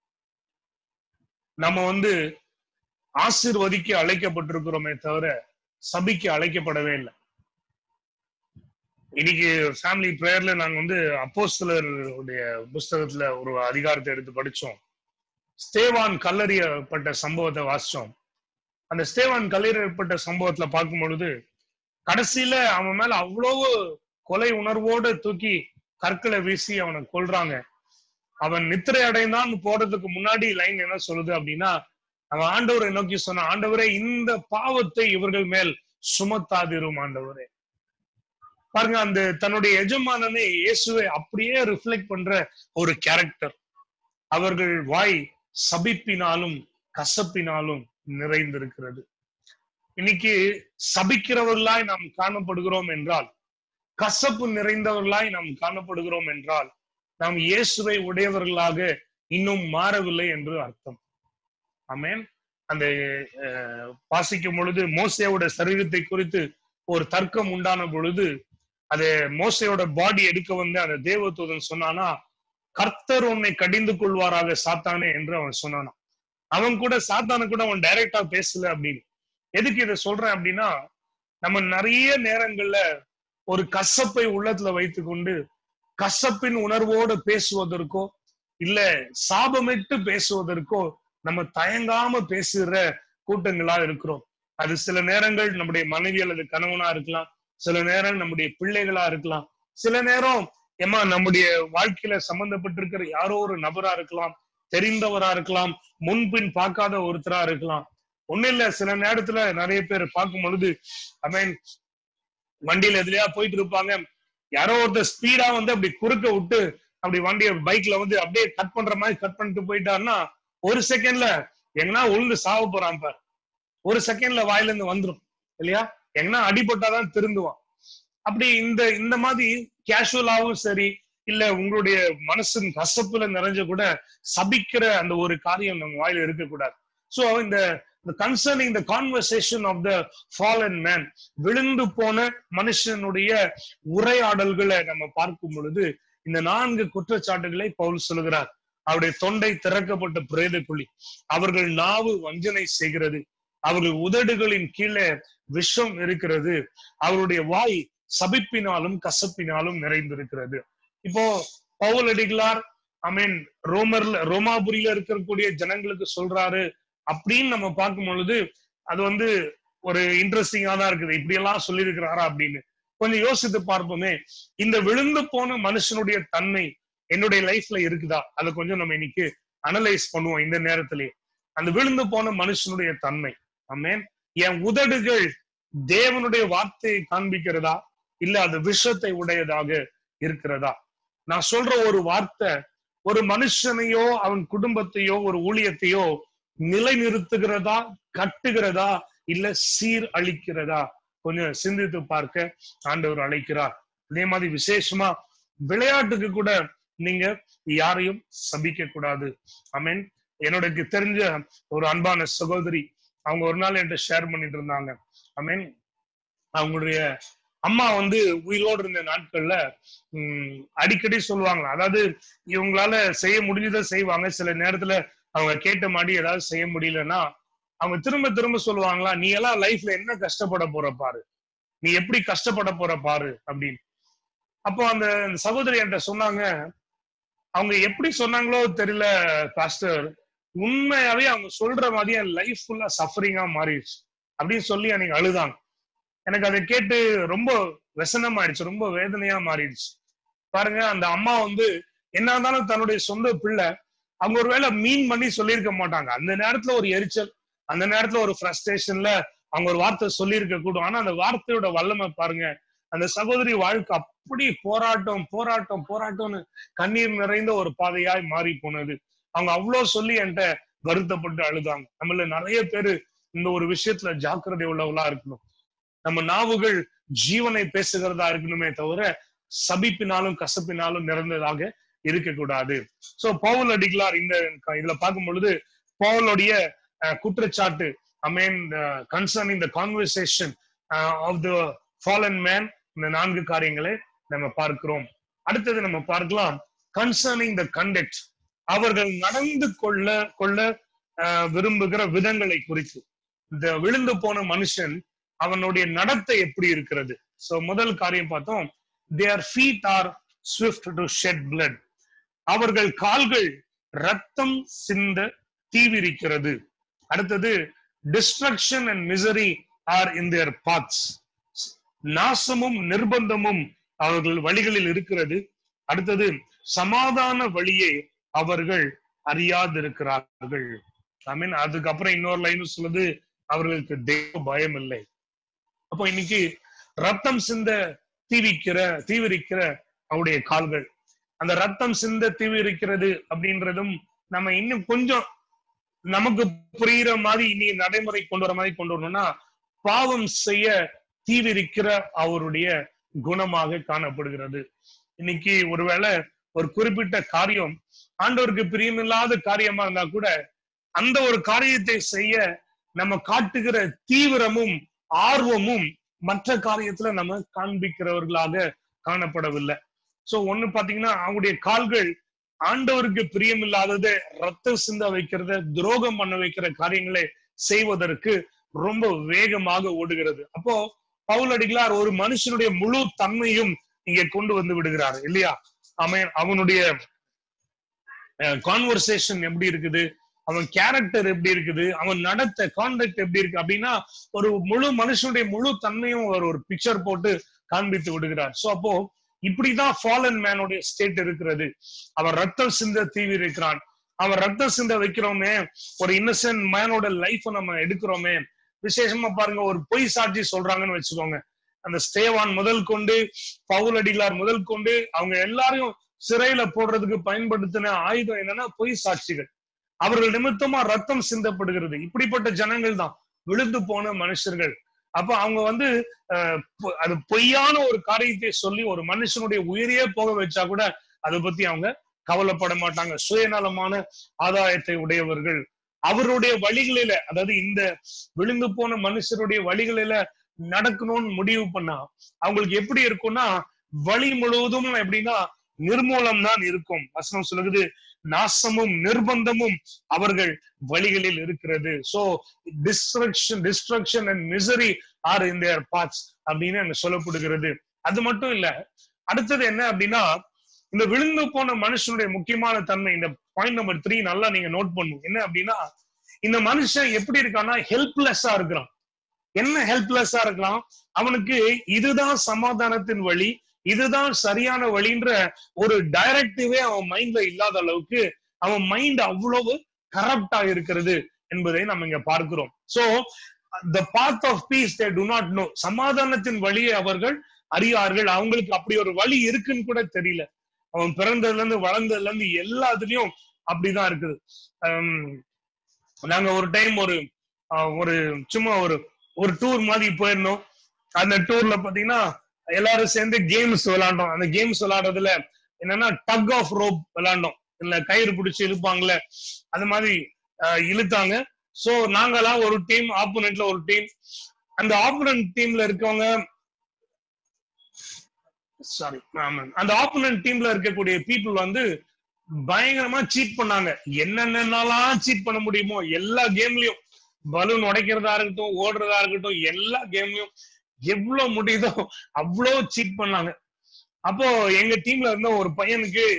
நம்ம வந்து ஆசிர்வதிக்க அழைக்கப்பட்டிருக்கிறோமே தவிர சபிக்க அழைக்கப்படவே இல்லை இன்னைக்கு ஃபேமிலி ப்ரேயர்ல நாங்க வந்து அப்போஸ்தலருடைய புஸ்தகத்துல ஒரு அதிகாரத்தை எடுத்து படிச்சோம் ஸ்தேவான் கல்லறியப்பட்ட சம்பவத்தை வாசிச்சோம் அந்த ஸ்தேவான் கல்லறியப்பட்ட சம்பவத்துல பார்க்கும் பொழுது கடைசியில அவன் மேல அவ்வளவு கொலை உணர்வோட தூக்கி கற்களை வீசி அவனை கொல்றாங்க அவன் நித்திரை அடைந்தான் போறதுக்கு முன்னாடி லைன் என்ன சொல்லுது அப்படின்னா அவன் ஆண்டவரை நோக்கி சொன்ன ஆண்டவரே இந்த பாவத்தை இவர்கள் மேல் சுமத்தாதிரும் ஆண்டவரே பாருங்க அந்த தன்னுடைய எஜமானனை இயேசுவை அப்படியே ரிஃப்ளெக்ட் பண்ற ஒரு கேரக்டர் அவர்கள் வாய் சபிப்பினாலும் கசப்பினாலும் நிறைந்திருக்கிறது இன்னைக்கு சபிக்கிறவர்களாய் நாம் காணப்படுகிறோம் என்றால் கசப்பு நிறைந்தவர்களாய் நாம் காணப்படுகிறோம் என்றால் நாம் இயேசுவை உடையவர்களாக இன்னும் மாறவில்லை என்று அர்த்தம் ஆமென் அந்த அஹ், வாசிக்கும் பொழுது மோசேயோட சரீரத்தை குறித்து ஒரு தர்க்கம் உண்டான பொழுது அது மோசையோட பாடி எடுக்க வந்து அந்த தேவதூதன் சொன்னானா கர்த்தர் உன்னை கடிந்து கொள்வாராக சாத்தானே என்று அவன் சொன்னானாம் அவன் கூட சாத்தானு கூட அவன் டைரக்டா பேசல அப்படின்னு எதுக்கு இதை சொல்றேன் அப்படின்னா நம்ம நிறைய நேரங்கள்ல ஒரு கசப்பை உள்ளத்துல வைத்துக்கொண்டு கசப்பின் உணர்வோடு பேசுவதற்கோ இல்ல சாபமிட்டு பேசுவதற்கோ நம்ம தயங்காம பேசுகிற கூட்டங்களா இருக்கிறோம் அது சில நேரங்கள் நம்முடைய மனைவி அல்லது கணவனா இருக்கலாம் சில நேரம் நம்முடைய பிள்ளைகளா இருக்கலாம் சில நேரம் ஏமா நம்முடைய வாழ்க்கையில சம்பந்தப்பட்டிருக்கிற யாரோ ஒரு நபரா இருக்கலாம் தெரிந்தவரா இருக்கலாம் முன்பின் பார்க்காத ஒருத்தரா இருக்கலாம் ஒண்ணு இல்ல சில நேரத்துல நிறைய பேர் பார்க்கும் பொழுது ஐ மீன் வண்டியில எதுலயா போயிட்டு இருப்பாங்க யாரோ ஒருத்தர் ஸ்பீடா வந்து அப்படி குறுக்க விட்டு அப்படி வண்டிய பைக்ல வந்து அப்படியே கட் பண்ற மாதிரி கட் பண்ணிட்டு போயிட்டாருன்னா ஒரு செகண்ட்ல எங்கன்னா உளுந்து சாவ போறான் பார் ஒரு செகண்ட்ல வாயில இருந்து வந்துரும் இல்லையா எங்கன்னா அடிபட்டாதான் திருந்துவான் அப்படி இந்த இந்த மாதிரி கேஷுவலாவும் சரி இல்ல உங்களுடைய மனசின் கசப்புல நிறைஞ்ச கூட சபிக்கிற அந்த ஒரு காரியம் நம்ம வாயில இருக்கக்கூடாது சோ இந்த concerning the conversation of the fallen man விழுந்து போன மனுஷனுடைய உரையாடல்களை நம்ம பார்க்கும் பொழுது இந்த நான்கு குற்றச்சாட்டுகளை பவுல் சொல்லுகிறார் அவருடைய தொண்டை திறக்கப்பட்ட பிரேத குழி அவர்கள் நாவு வஞ்சனை செய்கிறது அவர்கள் உதடுகளின் கீழே விஷம் இருக்கிறது அவருடைய வாய் சபிப்பினாலும் கசப்பினாலும் நிறைந்திருக்கிறது இப்போ பவுல் அடிகளார் ஐ மீன் ரோமர்ல ரோமாபுரியில இருக்கக்கூடிய ஜனங்களுக்கு சொல்றாரு அப்படின்னு நம்ம பார்க்கும் பொழுது அது வந்து ஒரு இன்ட்ரெஸ்டிங்கா தான் இருக்குது இப்படி எல்லாம் சொல்லியிருக்கிறாரா அப்படின்னு கொஞ்சம் யோசித்து பார்ப்போமே இந்த விழுந்து போன மனுஷனுடைய தன்மை என்னுடைய லைஃப்ல இருக்குதா அதை கொஞ்சம் நம்ம இன்னைக்கு அனலைஸ் பண்ணுவோம் இந்த நேரத்திலேயே அந்த விழுந்து போன மனுஷனுடைய தன்மை ஆமென் என் உதடுகள் தேவனுடைய வார்த்தையை காண்பிக்கிறதா இல்ல அது விஷத்தை உடையதாக இருக்கிறதா நான் சொல்ற ஒரு வார்த்தை ஒரு மனுஷனையோ அவன் குடும்பத்தையோ ஒரு ஊழியத்தையோ நிலைநிறுத்துகிறதா கட்டுகிறதா இல்ல சீர் அளிக்கிறதா கொஞ்சம் சிந்தித்து பார்க்க ஆண்டவர் அழைக்கிறார் அதே மாதிரி விசேஷமா விளையாட்டுக்கு கூட நீங்க யாரையும் சபிக்க கூடாது மீன் என்னோட தெரிஞ்ச ஒரு அன்பான சகோதரி அவங்க ஒரு நாள் என்கிட்ட ஷேர் பண்ணிட்டு இருந்தாங்க மீன் அவங்களுடைய அம்மா வந்து உயிரோடு இருந்த நாட்கள்ல உம் அடிக்கடி சொல்லுவாங்க அதாவது இவங்களால செய்ய முடிஞ்சதை செய்வாங்க சில நேரத்துல அவங்க கேட்ட மாதிரி ஏதாவது செய்ய முடியலன்னா அவங்க திரும்ப திரும்ப சொல்லுவாங்களா நீ எல்லாம் லைஃப்ல என்ன கஷ்டப்பட போற பாரு நீ எப்படி கஷ்டப்பட போற பாரு அப்படின்னு அப்போ அந்த சகோதரி என்கிட்ட சொன்னாங்க அவங்க எப்படி சொன்னாங்களோ தெரியல பாஸ்டர் உண்மையாவே அவங்க சொல்ற மாதிரி என் லைஃப் ஃபுல்லா சஃபரிங்கா மாறிடுச்சு அப்படின்னு சொல்லி அன்னைக்கு அழுதாங்க எனக்கு அதை கேட்டு ரொம்ப விசனம் ஆயிடுச்சு ரொம்ப வேதனையா மாறிடுச்சு பாருங்க அந்த அம்மா வந்து என்ன இருந்தாலும் தன்னுடைய சொந்த பிள்ளை அவங்க ஒருவேளை மீன் பண்ணி சொல்லியிருக்க மாட்டாங்க அந்த நேரத்துல ஒரு எரிச்சல் அந்த நேரத்துல ஒரு ஃப்ரஸ்ட்ரேஷன்ல அவங்க ஒரு வார்த்தை சொல்லியிருக்க கூடும் ஆனா அந்த வார்த்தையோட வல்லமை பாருங்க அந்த சகோதரி வாழ்க்கை அப்படி போராட்டம் போராட்டம் போராட்டம்னு கண்ணீர் நிறைந்த ஒரு பாதையாய் மாறி போனது அவங்க அவ்வளவு சொல்லி என்கிட்ட வருத்தப்பட்டு அழுதாங்க நம்மள நிறைய பேரு இந்த ஒரு விஷயத்துல ஜாக்கிரதை உள்ளவங்களா இருக்கணும் நம்ம நாவுகள் ஜீவனை பேசுகிறதா இருக்கணுமே தவிர சபிப்பினாலும் கசப்பினாலும் நிறைந்ததாக இருக்கக்கூடாது சோ பவுல் அடிகளார் இந்த இதுல பார்க்கும் பொழுது பவுலுடைய குற்றச்சாட்டு I mean concerning the conversation of the fallen man இந்த நான்கு காரியங்களை நம்ம பார்க்கிறோம் அடுத்தது நம்ம பார்க்கலாம் கன்சர்னிங் த கண்டக்ட் அவர்கள் நடந்து கொள்ள கொள்ள விரும்புகிற விதங்களை குறித்து இந்த விழுந்து போன மனுஷன் அவனுடைய நடத்தை எப்படி இருக்கிறது சோ முதல் காரியம் பார்த்தோம் their feet are swift to shed blood அவர்கள் கால்கள் ரத்தம் சிந்த தீவிரிக்கிறது அடுத்தது destruction and misery are in their paths நாசமும் நிர்பந்தமும் அவர்கள் வழிகளில் இருக்கிறது அடுத்தது சமாதான வழியை அவர்கள் அறியாதிருக்கிறார்கள் ஐ மீன் அதுக்கப்புறம் இன்னொரு லைன் சொல்லுது அவர்களுக்கு தெய்வ பயம் இல்லை அப்போ இன்னைக்கு ரத்தம் சிந்த தீவிக்கிற தீவிரிக்கிற அவருடைய கால்கள் அந்த ரத்தம் சிந்த தீவிரிக்கிறது அப்படின்றதும் நம்ம இன்னும் கொஞ்சம் நமக்கு புரியுற மாதிரி இனி நடைமுறை கொண்டு வர மாதிரி கொண்டு வரணும்னா பாவம் செய்ய தீவிரிக்கிற அவருடைய குணமாக காணப்படுகிறது இன்னைக்கு ஒருவேளை ஒரு குறிப்பிட்ட காரியம் ஆண்டவருக்கு பிரியமில்லாத காரியமா இருந்தா கூட அந்த ஒரு காரியத்தை செய்ய நம்ம காட்டுகிற தீவிரமும் ஆர்வமும் மற்ற காரியத்துல நம்ம காண்பிக்கிறவர்களாக காணப்படவில்லை சோ ஒண்ணு பாத்தீங்கன்னா அவங்களுடைய கால்கள் ஆண்டவருக்கு பிரியமில்லாததை ரத்த சிந்த வைக்கிறத துரோகம் பண்ண வைக்கிற காரியங்களை செய்வதற்கு ரொம்ப வேகமாக ஓடுகிறது அப்போ பவுல் அடிகளார் ஒரு மனுஷனுடைய முழு தன்மையும் இங்க கொண்டு வந்து விடுகிறார் இல்லையா அவன் அவனுடைய கான்வர்சேஷன் எப்படி இருக்குது அவன் கேரக்டர் எப்படி இருக்குது அவன் நடத்த கான்டக்ட் எப்படி இருக்கு அப்படின்னா ஒரு முழு மனுஷனுடைய முழு தன்மையும் அவர் ஒரு பிக்சர் போட்டு காண்பித்து விடுகிறார் சோ அப்போ இப்படிதான் ஃபாலன் மேனுடைய ஸ்டேட் இருக்கிறது அவன் ரத்தம் சிந்த தீவி இருக்கிறான் அவன் ரத்தம் சிந்த வைக்கிறோமே ஒரு இன்னசென்ட் மேனோட லைஃப் நம்ம எடுக்கிறோமே விசேஷமா பாருங்க ஒரு பொய் சாட்சி சொல்றாங்கன்னு வச்சுக்கோங்க அந்த ஸ்டேவான் முதல் கொண்டு பவுல் அடிகளார் முதல் கொண்டு அவங்க எல்லாரையும் சிறையில போடுறதுக்கு பயன்படுத்தின ஆயுதம் என்னன்னா பொய் சாட்சிகள் அவர்கள் நிமித்தமா ரத்தம் சிந்தப்படுகிறது இப்படிப்பட்ட ஜனங்கள் தான் விழுந்து போன மனுஷர்கள் அப்ப அவங்க வந்து அது பொய்யான ஒரு காரியத்தை சொல்லி ஒரு மனுஷனுடைய உயிரையே போக வச்சா கூட அதை பத்தி அவங்க கவலைப்பட மாட்டாங்க சுயநலமான ஆதாயத்தை உடையவர்கள் அவருடைய வழிகளில அதாவது இந்த விழுந்து போன மனுஷருடைய வழிகளில நடக்கணும்னு முடிவு பண்ணா அவங்களுக்கு எப்படி இருக்கும்னா வழி முழுவதும் எப்படின்னா நிர்மூலம் தான் இருக்கும் வசனம் சொல்லுது நாசமும் நிர்பந்தமும் அவர்கள் வழிகளில் இருக்கிறது so destruction destruction and misery are in their paths அப்படின்னு அங்க சொல்லப்படுகிறது அது மட்டும் இல்ல அடுத்தது என்ன அப்படின்னா இந்த விழுந்து போன மனுஷனுடைய முக்கியமான தன்மை இந்த பாயிண்ட் நம்பர் த்ரீ நல்லா நீங்க நோட் பண்ணும் என்ன அப்படின்னா இந்த மனுஷன் எப்படி இருக்கான்னா ஹெல்ப்லெஸ்ஸா இருக்கிறான் என்ன ஹெல்ப்லெஸ்ஸா இருக்கலாம் அவனுக்கு இதுதான் சமாதானத்தின் வழி இதுதான் சரியான வழின்ற ஒரு டைரக்டிவே அவன் மைண்ட்ல இல்லாத அளவுக்கு அவன் மைண்ட் அவ்வளவு கரப்டா இருக்கிறது என்பதை நம்ம இங்க பார்க்கிறோம் so the path of peace they do not know சமாதானத்தின் வழியை அவர்கள் அறியார்கள் அவங்களுக்கு அப்படி ஒரு வழி இருக்குன்னு கூட தெரியல அவன் பிறந்ததுல இருந்து வளர்ந்ததுல இருந்து எல்லாத்துலயும் அப்படிதான் இருக்குது நாங்க ஒரு டைம் ஒரு ஒரு சும்மா ஒரு ஒரு டூர் மாதிரி போயிருந்தோம் அந்த டூர்ல பாத்தீங்கன்னா எல்லாரும் சேர்ந்து கேம்ஸ் விளையாண்டோம் அந்த கேம்ஸ் விளையாடுறதுல என்னன்னா டக் ஆஃப் ரோப் விளையாண்டோம் இல்ல கயிறு பிடிச்சி இழுப்பாங்கல்ல அது மாதிரி இழுத்தாங்க சோ நாங்கெல்லாம் ஒரு டீம் ஆப்போனண்ட்ல ஒரு டீம் அந்த ஆப்போனன்ட் டீம்ல இருக்கவங்க சாரி அந்த ஆப்போனன்ட் டீம்ல இருக்கக்கூடிய பீப்புள் வந்து பயங்கரமா சீட் பண்ணாங்க என்னென்னலாம் சீட் பண்ண முடியுமோ எல்லா கேம்லயும் பலூன் உடைக்கிறதா இருக்கட்டும் ஓடுறதா இருக்கட்டும் எல்லா கேம்லயும் எவ்வளவு முடியுதோ அவ்வளவு சீட் பண்ணாங்க அப்போ எங்க டீம்ல இருந்த ஒரு பையனுக்கு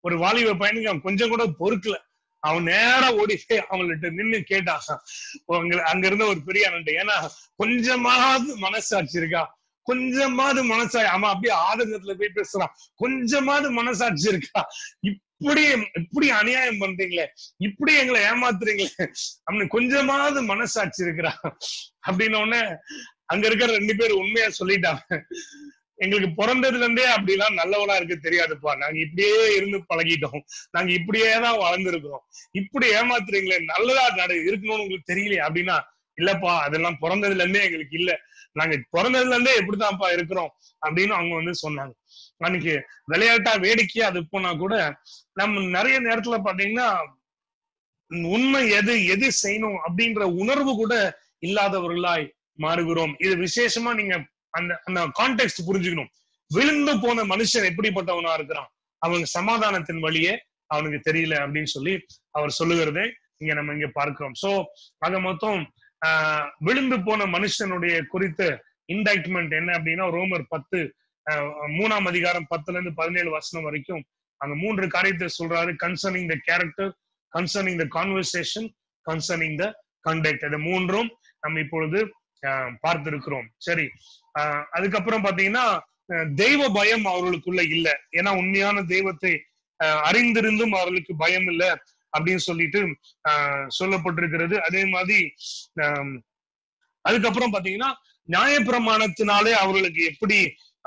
ஒரு வாலிப பையனுக்கு அவன் கொஞ்சம் கூட பொறுக்கல அவன் நேரா ஓடி போய் அவங்கள்ட்ட நின்னு கேட்டான் அங்க அங்க இருந்த ஒரு பெரிய அண்ணன் ஏன்னா கொஞ்சமாவது மனசாட்சி இருக்கா கொஞ்சமாவது மனசாட்சி அவன் அப்படியே ஆதங்கத்துல போய் பேசுறான் கொஞ்சமாவது மனசாட்சி இருக்கா இப்படி இப்படி அநியாயம் பண்றீங்களே இப்படி எங்களை ஏமாத்துறீங்களே அவனுக்கு கொஞ்சமாவது மனசாட்சி இருக்கிறா அப்படின்னு உடனே அங்க இருக்கிற ரெண்டு பேர் உண்மையா சொல்லிட்டாங்க எங்களுக்கு பிறந்ததுல இருந்தே அப்படிலாம் நல்லவனா இருக்கு தெரியாதுப்பா நாங்க இப்படியே இருந்து பழகிட்டோம் நாங்க இப்படியே தான் வளர்ந்துருக்கிறோம் இப்படி ஏமாத்துறீங்களே நல்லதா நட இருக்கணும்னு உங்களுக்கு தெரியலையே அப்படின்னா இல்லப்பா அதெல்லாம் பிறந்ததுல இருந்தே எங்களுக்கு இல்ல நாங்க பிறந்ததுல இருந்தே எப்படித்தான்ப்பா இருக்கிறோம் அப்படின்னு அவங்க வந்து சொன்னாங்க அன்னைக்கு விளையாட்டா வேடிக்கையா அது போனா கூட நம்ம நிறைய நேரத்துல பாத்தீங்கன்னா உண்மை எது எது செய்யணும் அப்படின்ற உணர்வு கூட இல்லாதவர்களாய் மாறுகிறோம் இது விசேஷமா நீங்க அந்த அந்த கான்டெக்ட் புரிஞ்சுக்கணும் விழுந்து போன மனுஷன் எப்படிப்பட்டவனா இருக்கிறான் அவனுக்கு சமாதானத்தின் வழியே அவனுக்கு தெரியல அப்படின்னு சொல்லி அவர் சொல்லுகிறதை இங்க நம்ம இங்க பார்க்கிறோம் சோ அத மொத்தம் ஆஹ் விழுந்து போன மனுஷனுடைய குறித்த இன்டைட்மெண்ட் என்ன அப்படின்னா ரோமர் பத்து ஆஹ் மூணாம் அதிகாரம் பத்துல இருந்து பதினேழு வருஷம் வரைக்கும் அந்த மூன்று காரியத்தை சொல்றாரு concerning the character concerning the conversation concerning the conduct இது மூன்றும் நம்ம இப்பொழுது பார்த்திருக்கிறோம் சரி அதுக்கப்புறம் பாத்தீங்கன்னா தெய்வ பயம் அவர்களுக்குள்ள இல்ல ஏன்னா உண்மையான தெய்வத்தை அறிந்திருந்தும் அவர்களுக்கு பயம் இல்ல அப்படின்னு சொல்லிட்டு சொல்லப்பட்டிருக்கிறது அதே மாதிரி அதுக்கப்புறம் பாத்தீங்கன்னா நியாயப்பிரமாணத்தினாலே அவர்களுக்கு எப்படி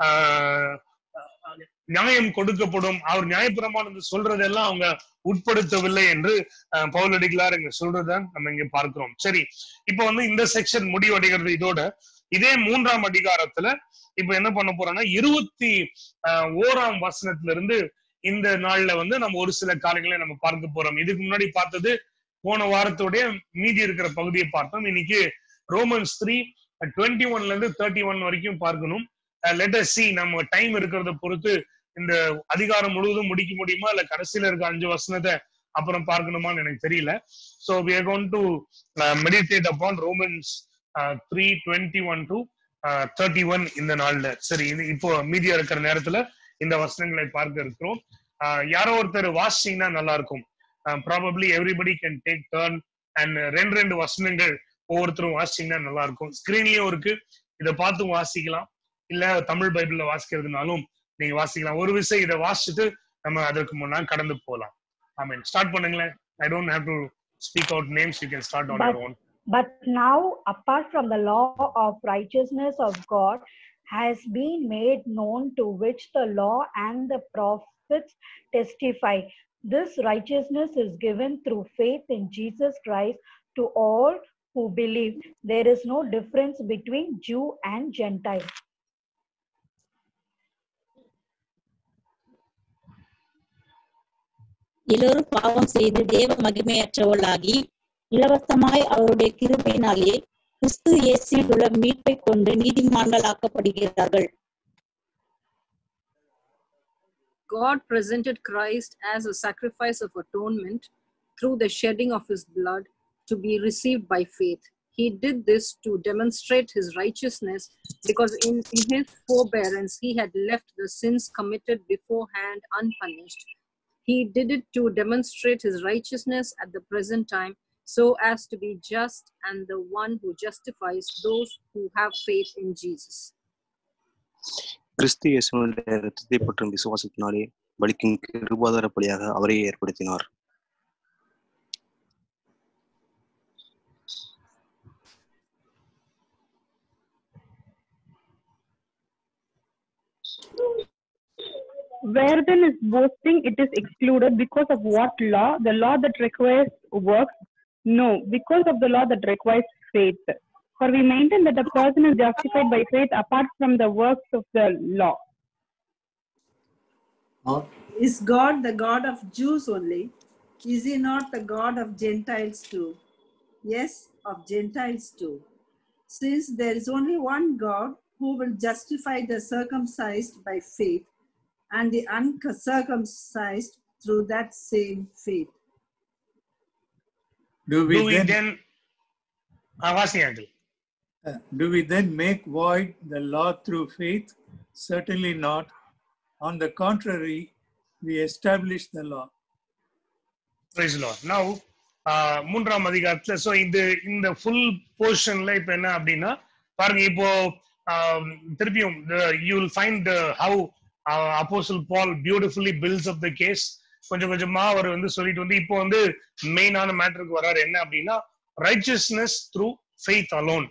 நியாயம் கொடுக்கப்படும் அவர் நியாயப்பிரமாணம் சொல்றதெல்லாம் அவங்க உட்படுத்தவில்லை என்று பவுலடிகளார் இங்க சொல்றத நம்ம இங்க பார்க்கிறோம் சரி இப்ப வந்து இந்த செக்ஷன் முடிவடைகிறது இதோட இதே மூன்றாம் அதிகாரத்துல இப்ப என்ன பண்ண போறோம்னா இருபத்தி ஓராம் வசனத்துல இருந்து இந்த நாள்ல வந்து நம்ம ஒரு சில காரியங்களை நம்ம பார்க்க போறோம் இதுக்கு முன்னாடி பார்த்தது போன வாரத்தோடைய மீதி இருக்கிற பகுதியை பார்த்தோம் இன்னைக்கு ரோமன்ஸ் த்ரீ டுவெண்ட்டி ஒன்ல இருந்து தேர்ட்டி ஒன் வரைக்கும் பார்க்கணும் லெட்டர் சி நம்ம டைம் இருக்கிறத பொறுத்து இந்த அதிகாரம் முழுவதும் முடிக்க முடியுமா இல்ல கடைசியில இருக்க அஞ்சு வசனத்தை அப்புறம் பார்க்கணுமான்னு எனக்கு தெரியல so we are going to meditate upon Romans three twenty one to thirty one இந்த நாள்ல சரி இது இப்போ மீதியா இருக்கிற நேரத்துல இந்த வசனங்களை பார்க்க இருக்கிறோம் யாரோ ஒருத்தர் வாசிச்சீங்கன்னா நல்லா இருக்கும் probably everybody can take turn and ரெண்டு ரெண்டு வசனங்கள் ஒவ்வொருத்தரும் வாசிச்சீங்கன்னா நல்லா இருக்கும் ஸ்கிரீன்லயும் இருக்கு இதை பார்த்து வாசிக்கலாம் இல்ல தமிழ் பைபிள்ல வாசிக்கிறதுனாலும் நீங்க வாசிக்கலாம் ஒரு விஷயம் இதை வாசிச்சுட்டு நம்ம அதற்கு முன்னாடி கடந்து போகலாம் ஐ மீன் ஸ்டார்ட் பண்ணுங்களேன் I don't have to speak out names you can start on your own But now, apart from the law of righteousness of God, has been made known to which the law and the prophets testify. This righteousness is given through faith in Jesus Christ to all who believe. There is no difference between Jew and Gentile. எல்லோரும் பாவம் செய்து தேவ மகிமையற்றவர்களாகி இலவசமாய் அவருடைய கிருபையினாலே கிறிஸ்து இயேசுவில் உள்ள மீட்பை கொண்டு நீதிமான்களாக்கப்படுகிறார்கள் God presented Christ as a sacrifice of atonement through the shedding of his blood to be received by faith. He did this to demonstrate his righteousness because in, in his forbearance he had left the sins committed beforehand unpunished. He did it to demonstrate his righteousness at the present time so as to be just and the one who justifies those who have faith in Jesus. கிறிஸ்து இயேசுடைய ரத்தத்தை பற்றும் விசுவாசத்தினாலே பலிக்கும் கிருபாதார பலியாக அவரே ஏற்படுத்தினார் Where then is boasting, it is excluded because of what law? The law that requires works? No, because of the law that requires faith. For we maintain that a person is justified by faith apart from the works of the law. Is God the God of Jews only? Is he not the God of Gentiles too? Yes, of Gentiles too. Since there is only one God who will justify the circumcised by faith and the uncircumcised through that same faith. Do we, Do we then, then ஆ, வாசிங்க uncle. uh, do we then make void the law through faith? Certainly not. On the contrary, we establish the law. Praise Lord now மூன்றாம் அதிகாரத்துல so இந்த இந்த full போர்ஷன்ல இப்ப என்ன அப்படின்னா பாருங்க இப்போ ஆம், திருப்பியும் you will find how apostle Paul beautifully builds up the case கொஞ்சம் கொஞ்சமா அவர் வந்து சொல்லிட்டு வந்து இப்போ வந்து மெயினான மேட்டருக்கு வராரு என்ன அப்படின்னா ரைச்சியஸ்னஸ் த்ரூ ஃபெய்த் அலோன்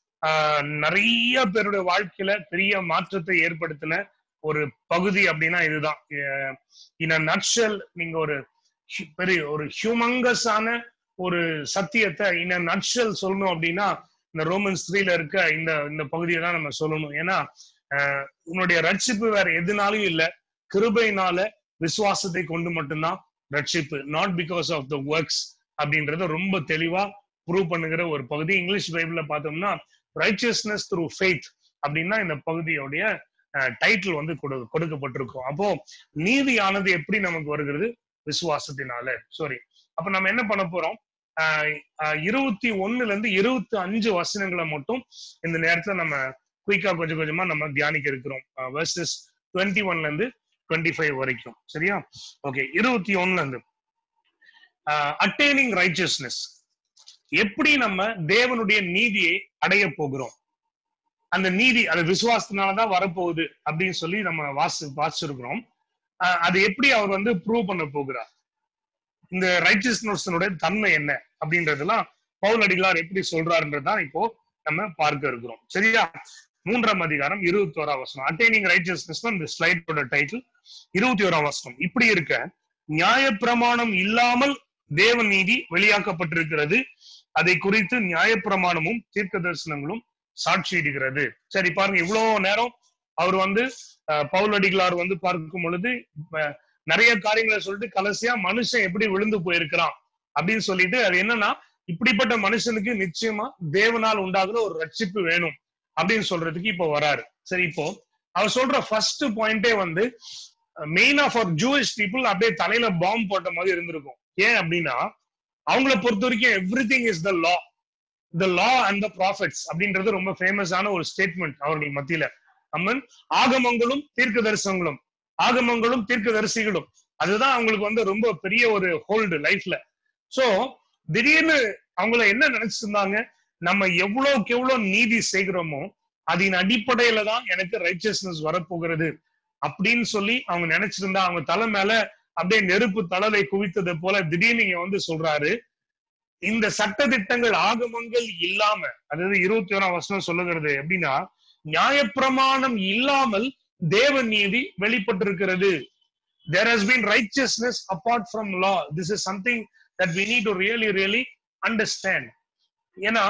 நிறைய பேருடைய வாழ்க்கையில பெரிய மாற்றத்தை ஏற்படுத்தின ஒரு பகுதி அப்படின்னா இதுதான் இன் நட்ஷல் நீங்க ஒரு hu- பெரிய ஒரு ஹியூமங்கஸான ஒரு சத்தியத்தை இன் நட்ஷல் சொல்லணும் அப்படின்னா இந்த ரோமன்ஸ் த்ரீல இருக்க இந்த இந்த பகுதியை தான் நம்ம சொல்லணும் ஏன்னா ஆஹ், உன்னுடைய ரட்சிப்பு வேற எதுனாலும் இல்ல கிருபையினால விசுவாசத்தை கொண்டு மட்டும்தான் ரட்சிப்பு not because of the works அப்படின்றத ரொம்ப தெளிவா ப்ரூவ் பண்ணுகிற ஒரு பகுதி இங்கிலீஷ் பைபிள்ல பார்த்தோம்னா ரைச்சியஸ்னஸ் த்ரூ ஃபெய்த் அப்படின்னா இந்த பகுதியோடைய டைட்டில் வந்து கொடு- கொடுக்கப்பட்டிருக்கும் அப்போ நீதியானது எப்படி நமக்கு வருகிறது விசுவாசத்தினால சாரி அப்ப நம்ம என்ன பண்ண போறோம் ஆஹ் ஆஹ் இருபத்தி ஒண்ணுல இருந்து இருபத்தி அஞ்சு வசனங்களை மட்டும் இந்த நேரத்துல நம்ம குயிக்கா கொஞ்சம் கொஞ்சமா நம்ம தியானிக்க இருக்கிறோம் வெர்சஸ் டுவெண்ட்டி ஒன்ல இருந்து டுவெண்ட்டி ஃபைவ் வரைக்கும் சரியா ஓகே இருபத்தி ஒண்ணுல இருந்து அட்டேனிங் ரைச்சியஸ்னஸ் எப்படி நம்ம தேவனுடைய நீதியை அடைய போகிறோம் அந்த நீதி அது விசுவாசத்தினாலதான் வரப்போகுது அப்படின்னு சொல்லி நம்ம வாசி வாசிச்சிருக்கிறோம் ஆஹ் அது எப்படி அவர் வந்து ப்ரூவ் பண்ண போகிறார் இந்த ரைச்சியஸ்னஸனுடைய தன்மை என்ன அப்படின்றதெல்லாம் பவுல் அடிகளார் எப்படி சொல்றாருன்றதுதான் இப்போ நம்ம பார்க்க இருக்கிறோம் சரியா மூன்றாம் அதிகாரம் இருபத்தி ஓராம் வசனம் அட்டைனிங் ரைச்சியஸ்னஸ் இந்த ஸ்லைடோட டைட்டில் இருபத்தி ஓராம் வசனம் இப்படி இருக்க நியாயப்பிரமாணம் இல்லாமல் தேவ நீதி வெளியாக்கப்பட்டிருக்கிறது அதை குறித்து நியாயப்பிரமாணமும் தீர்க்க தரிசனங்களும் சாட்சியிடுகிறது சரி பாருங்க இவ்வளவு நேரம் அவர் வந்து அஹ், பவுல் அடிகளார் வந்து பார்க்கும் பொழுது அஹ், நிறைய காரியங்களை சொல்லிட்டு கடைசியா மனுஷன் எப்படி விழுந்து போயிருக்கிறான் அப்படின்னு சொல்லிட்டு அது என்னன்னா இப்படிப்பட்ட மனுஷனுக்கு நிச்சயமா தேவனால் உண்டாகுற ஒரு ரட்சிப்பு வேணும் அப்படின்னு சொல்றதுக்கு இப்போ வராரு சரி இப்போ அவர் சொல்ற ஃபர்ஸ்ட் பாயிண்டே வந்து மெயினா ஃபார் ஜூயிஷ் பீப்புள் அப்படியே தலையில பாம்பு போட்ட மாதிரி இருந்திருக்கும் ஏன் அப்படின்னா அவங்கள பொறுத்த வரைக்கும் everything is the law the law and the prophets அப்படின்றது ரொம்ப ஃபேமஸான ஒரு ஸ்டேட்மெண்ட் அவர்கள் மத்தியில அம்மன் ஆகமங்களும் தீர்க்க தரிசனங்களும் ஆகமங்களும் தீர்க்க தரிசிகளும் அதுதான் அவங்களுக்கு வந்து ரொம்ப பெரிய ஒரு ஹோல்டு லைஃப்ல சோ திடீர்னு அவங்கள என்ன நினைச்சிருந்தாங்க நம்ம எவ்வளவுக்கு எவ்வளவு நீதி செய்கிறோமோ அதன் அடிப்படையில தான் எனக்கு ரைச்சியஸ்னஸ் வரப்போகிறது அப்படின்னு சொல்லி அவங்க நினைச்சிருந்தா அவங்க தலை மேல அப்படியே நெருப்பு தளலை குவித்தது போல திடீர்னு இங்க வந்து சொல்றாரு இந்த சட்ட திட்டங்கள் ஆகமங்கள் இல்லாம அதாவது இருபத்தி ஓராம் வசனம் சொல்லுகிறது எப்படின்னா நியாயப்பிரமாணம் இல்லாமல் தேவ நீதி வெளிப்பட்டிருக்கிறது there has been righteousness apart from law this is something that we need to really really understand ஏன்னா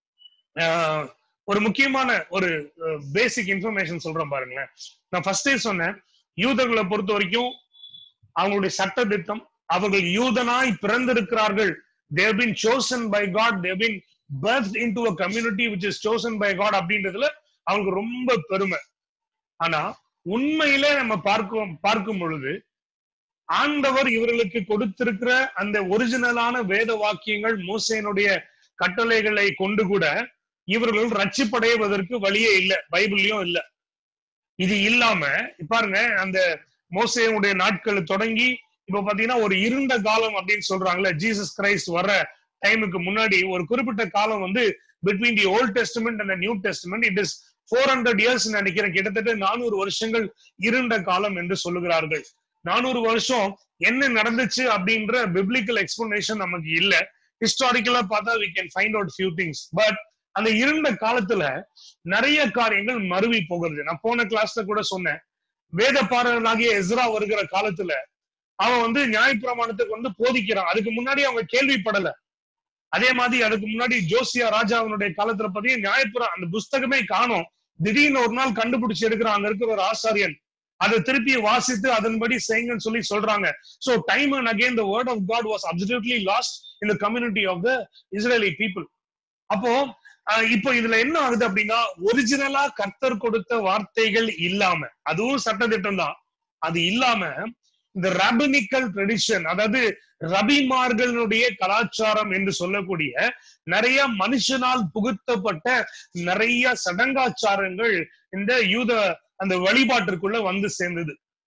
ஆஹ், ஒரு முக்கியமான ஒரு பேசிக் இன்ஃபர்மேஷன் சொல்றேன் பாருங்களேன் நான் ஃபர்ஸ்டே சொன்னேன் யூதர்களை பொறுத்த வரைக்கும் அவங்களுடைய சட்ட திட்டம் அவர்கள் யூதனாய் பிறந்திருக்கிறார்கள் Dev been chosen by god they've been birthed into a community which is chosen by god அப்படின்றதுல அவங்களுக்கு ரொம்ப பெருமை ஆனா உண்மையிலே நம்ம பார்க்கும் பார்க்கும் பொழுது ஆண்டவர் இவர்களுக்கு கொடுத்திருக்கிற அந்த ஒரிஜினலான வேத வாக்கியங்கள் மோசேனுடைய கட்டளைகளை கொண்டு கூட இவர்கள் ரட்சிப்படைவதற்கு வழியே இல்லை பைபிள்லயும் இல்ல இது இல்லாம பாருங்க அந்த மோசேனுடைய நாட்கள் தொடங்கி இப்ப பாத்தீங்கன்னா ஒரு இருண்ட காலம் அப்படின்னு சொல்றாங்கல்ல ஜீசஸ் கிரைஸ்ட் வர டைமுக்கு முன்னாடி ஒரு குறிப்பிட்ட காலம் வந்து between the Old Testament and New Testament it is four hundred years நினைக்கிறேன் கிட்டத்தட்ட நானூறு வருஷங்கள் இருண்ட காலம் என்று சொல்லுகிறார்கள் நானூறு வருஷம் என்ன நடந்துச்சு அப்படின்ற பிப்ளிக்கல் எக்ஸ்பிளனேஷன் நமக்கு இல்ல ஹிஸ்டாரிக்கலா பார்த்தா we can find out few things but அந்த இருண்ட காலத்துல நிறைய காரியங்கள் மருவி போகிறது நான் போன கிளாஸ்ல கூட சொன்னேன் வேத பாரகனாகிய எஸ்ரா வருகிற காலத்துல அவன் வந்து நியாயப்பிரமாணத்துக்கு வந்து போதிக்கிறான் அதுக்கு முன்னாடி அவங்க கேள்விப்படல அதே மாதிரி அதுக்கு முன்னாடி ஜோசியா ராஜாவினுடைய காலத்துல பாத்தீங்கன்னா நியாயப்புற அந்த புஸ்தகமே காணோம் திடீர்னு ஒரு நாள் கண்டுபிடிச்சு எடுக்கிறான் அங்க இருக்கிற ஒரு ஆசாரியன் அதை திருப்பி வாசித்து அதன்படி செய்யுங்கன்னு சொல்லி சொல்றாங்க so time and again the word of God was absolutely lost in the community of the Israeli people அப்போ அஹ், இப்போ இதுல என்ன ஆகுது அப்படின்னா ஒரிஜினலா கர்த்தர் கொடுத்த வார்த்தைகள் இல்லாம அதுவும் சட்டத்திட்டம் தான் அது இல்லாம இந்த ரபனிக்கல் ட்ரெடிஷன் அதாவது ரபிமார்களுடைய கலாச்சாரம் என்று சொல்லக்கூடிய நிறைய மனுஷனால் புகுத்தப்பட்ட நிறைய சடங்காச்சாரங்கள் இந்த யூத அந்த வழிபாட்டிற்குள்ள வந்து சேர்ந்தது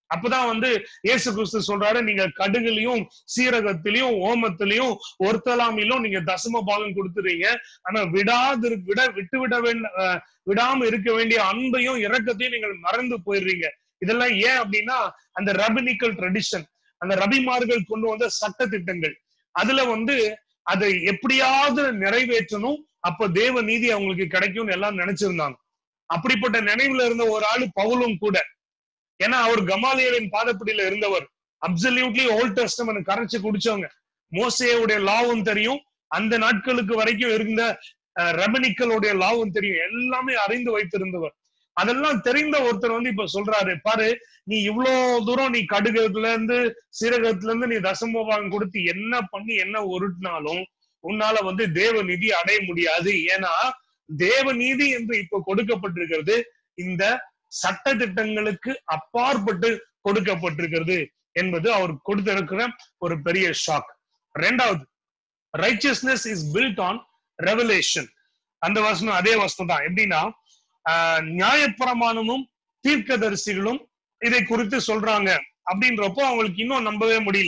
அப்பதான் வந்து இயேசு கிறிஸ்து சொல்றாரு நீங்க கடுகுலையும் சீரகத்திலையும் ஓமத்திலையும் ஒருத்தலாமிலும் நீங்க தசம பாகம் கொடுத்துறீங்க ஆனா விடாது விட விட்டு விட வேண்ட அஹ் விடாம இருக்க வேண்டிய அன்பையும் இரக்கத்தையும் நீங்கள் மறந்து போயிடுறீங்க இதெல்லாம் ஏன் அப்படின்னா அந்த ரபினிக்கல் ட்ரெடிஷன் அந்த ரபிமார்கள் கொண்டு வந்த சட்ட திட்டங்கள் அதுல வந்து அதை எப்படியாவது நிறைவேற்றணும் அப்ப தேவ நீதி அவங்களுக்கு கிடைக்கும்னு எல்லாம் நினைச்சிருந்தாங்க அப்படிப்பட்ட நினைவுல இருந்த ஒரு ஆளு பவுலும் கூட ஏன்னா அவர் கமாலியலின் பாதப்படியில இருந்தவர் அப்சல்யூட்லி ஓல்ட் டெஸ்டமெண்ட் கரைச்சு குடிச்சவங்க மோசையுடைய லாவும் தெரியும் அந்த நாட்களுக்கு வரைக்கும் இருந்த ரபனிக்களுடைய லாவும் தெரியும் எல்லாமே அறிந்து வைத்திருந்தவர் அதெல்லாம் தெரிந்த ஒருத்தர் வந்து இப்ப சொல்றாரு பாரு நீ இவ்வளவு தூரம் நீ கடுகத்துல இருந்து சீரகத்துல இருந்து நீ தசமபாகம் கொடுத்து என்ன பண்ணி என்ன உருட்டினாலும் உன்னால வந்து தேவ நிதி அடைய முடியாது ஏன்னா தேவ நீதி என்று இப்ப கொடுக்கப்பட்டிருக்கிறது இந்த சட்ட திட்டங்களுக்கு அப்பாற்பட்டு கொடுக்கப்பட்டிருக்கிறது என்பது அவர் கொடுத்திருக்கிற ஒரு பெரிய ஷாக் ரெண்டாவது righteousness is built on revelation அந்த வசனம் அதே வசனம் தான் எப்படின்னா ஆஹ் நியாயப்பிரமாணமும் தீர்க்கதரிசிகளும் இதை குறித்து சொல்றாங்க அப்படின்றப்போ அவங்களுக்கு இன்னும் நம்பவே முடியல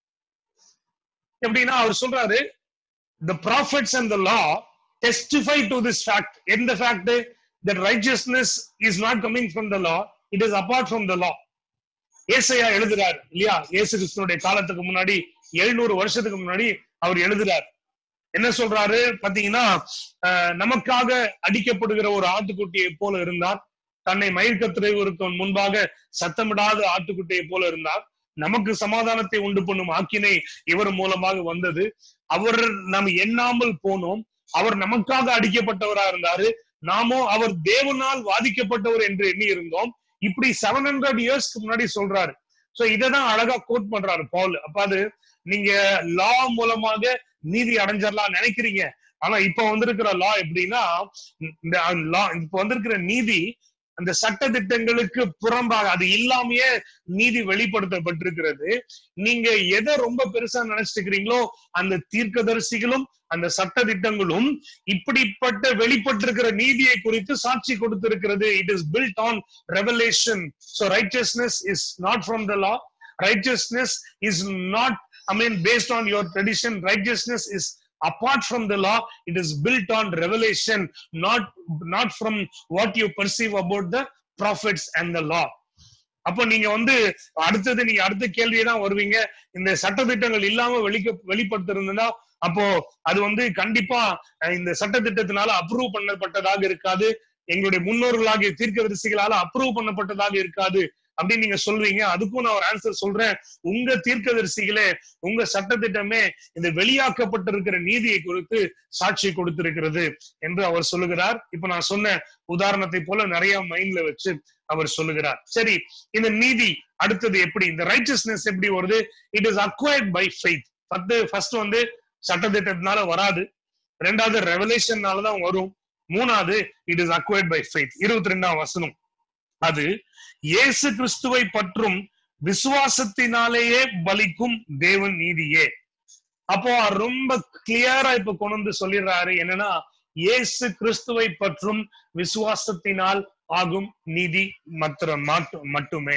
எப்படின்னா அவர் சொல்றாரு the prophets and the law testify to this fact in the fact that righteousness is not coming from the law it is apart from the law ஏசையா எழுதுறார் இல்லையா இயேசு கிறிஸ்துனுடைய காலத்துக்கு முன்னாடி எழுநூறு வருஷத்துக்கு முன்னாடி அவர் எழுதுறார் என்ன சொல்றாரு பாத்தீங்கன்னா ஆஹ், நமக்காக அடிக்கப்படுகிற ஒரு ஆட்டுக்குட்டியை போல இருந்தார் தன்னை மயிர்கத்திரைவருக்கு முன்பாக சத்தமிடாத ஆட்டுக்குட்டியை போல இருந்தார் நமக்கு சமாதானத்தை உண்டு பண்ணும் ஆக்கினை இவர் மூலமாக வந்தது அவர் நாம் எண்ணாமல் போனோம் அவர் நமக்காக அடிக்கப்பட்டவரா இருந்தாரு நாமோ அவர் தேவனால் வாதிக்கப்பட்டவர் என்று எண்ணி இருந்தோம் இப்படி செவன் ஹண்ட்ரட் இயர்ஸ்க்கு முன்னாடி சொல்றாரு சோ இததான் அழகா கோட் பண்றாரு பவுல் அப்ப அது நீங்க லா மூலமாக நீதி அடைஞ்சிடலாம் நினைக்கிறீங்க ஆனா இப்ப வந்திருக்கிற லா எப்படின்னா இந்த லா இப்ப வந்திருக்கிற நீதி அந்த சட்ட திட்டங்களுக்கு புறம்பாக அது இல்லாமயே நீதி வெளிப்படுத்தப்பட்டிருக்கிறது நீங்க எதை ரொம்ப பெருசா நினைச்சிட்டு இருக்கிறீங்களோ அந்த தீர்க்கதரிசிகளும் அந்த சட்ட திட்டங்களும் இப்படிப்பட்ட வெளிப்பட்டிருக்கிற நீதியை குறித்து சாட்சி கொடுத்திருக்கிறது it is built on revelation so righteousness is not from the law righteousness is not I mean based on your tradition righteousness is apart from the law it is built on revelation not not from what you perceive about the prophets and the law அப்போ நீங்க வந்து அடுத்தது நீங்க அடுத்த கேள்வியை தான் வருவீங்க இந்த சட்டத்திட்டங்கள் இல்லாம வெளிக்க வெளிப்படுத்திருந்தா அப்போ அது வந்து கண்டிப்பா அஹ், இந்த சட்டத்திட்டத்தினால அப்ரூவ் பண்ணப்பட்டதாக இருக்காது எங்களுடைய முன்னோர்களாகிய தீர்க்கதரிசிகளால அப்ரூவ் பண்ணப்பட்டதாக இருக்காது அப்படின்னு நீங்க சொல்வீங்க அதுக்கும் நான் ஒரு ஆன்சர் சொல்றேன் உங்க தீர்க்கதரிசிகளே உங்க சட்டத்திட்டமே இந்த வெளியாக்கப்பட்டிருக்கிற நீதியை குறித்து சாட்சி கொடுத்திருக்கிறது என்று அவர் சொல்லுகிறார் இப்ப நான் சொன்ன உதாரணத்தை போல நிறைய மைண்ட்ல வச்சு அவர் சொல்லுகிறார் சரி இந்த நீதி அடுத்தது எப்படி இந்த ரைச்சஸ்னஸ் எப்படி வருது it is acquired by faith பத்து ஃபர்ஸ்ட் வந்து சட்டத்திட்டத்தினால வராது ரெண்டாவது ரெவலேஷன்னால தான் வரும் மூணாவது it is acquired by faith இருபத்தி ரெண்டாம் வசனம் அது இயேசு கிறிஸ்துவை பற்றும் விசுவாசத்தினாலேயே பலிக்கும் தேவன் நீதியே அப்போ அவர் ரொம்ப கிளியரா இப்ப கொண்டு வந்து சொல்லிடுறாரு என்னன்னா இயேசு கிறிஸ்துவை பற்றும் விசுவாசத்தினால் ஆகும் நீதி மாத்திரம் மாட்டு- மட்டுமே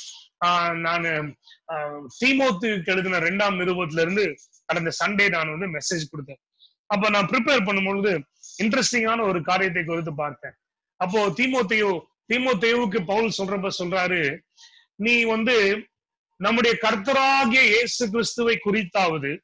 ஆஹ் நான் தீமோத்துக்கு எழுதின ரெண்டாம் நிருபத்துல இருந்து கடந்த சண்டே நான் வந்து மெசேஜ் கொடுத்தேன் அப்ப நான் ப்ரிப்பேர் பண்ணும்பொழுது இன்ட்ரெஸ்டிங்கான ஒரு காரியத்தை குறித்து பார்த்தேன் அப்போ தீமோத்தேயு தீமோத்தேயுவுக்கு பவுல் சொல்றப்ப சொல்றாரு நீ வந்து நம்முடைய கர்த்தராகிய இயேசு கிறிஸ்துவை குறித்தாவது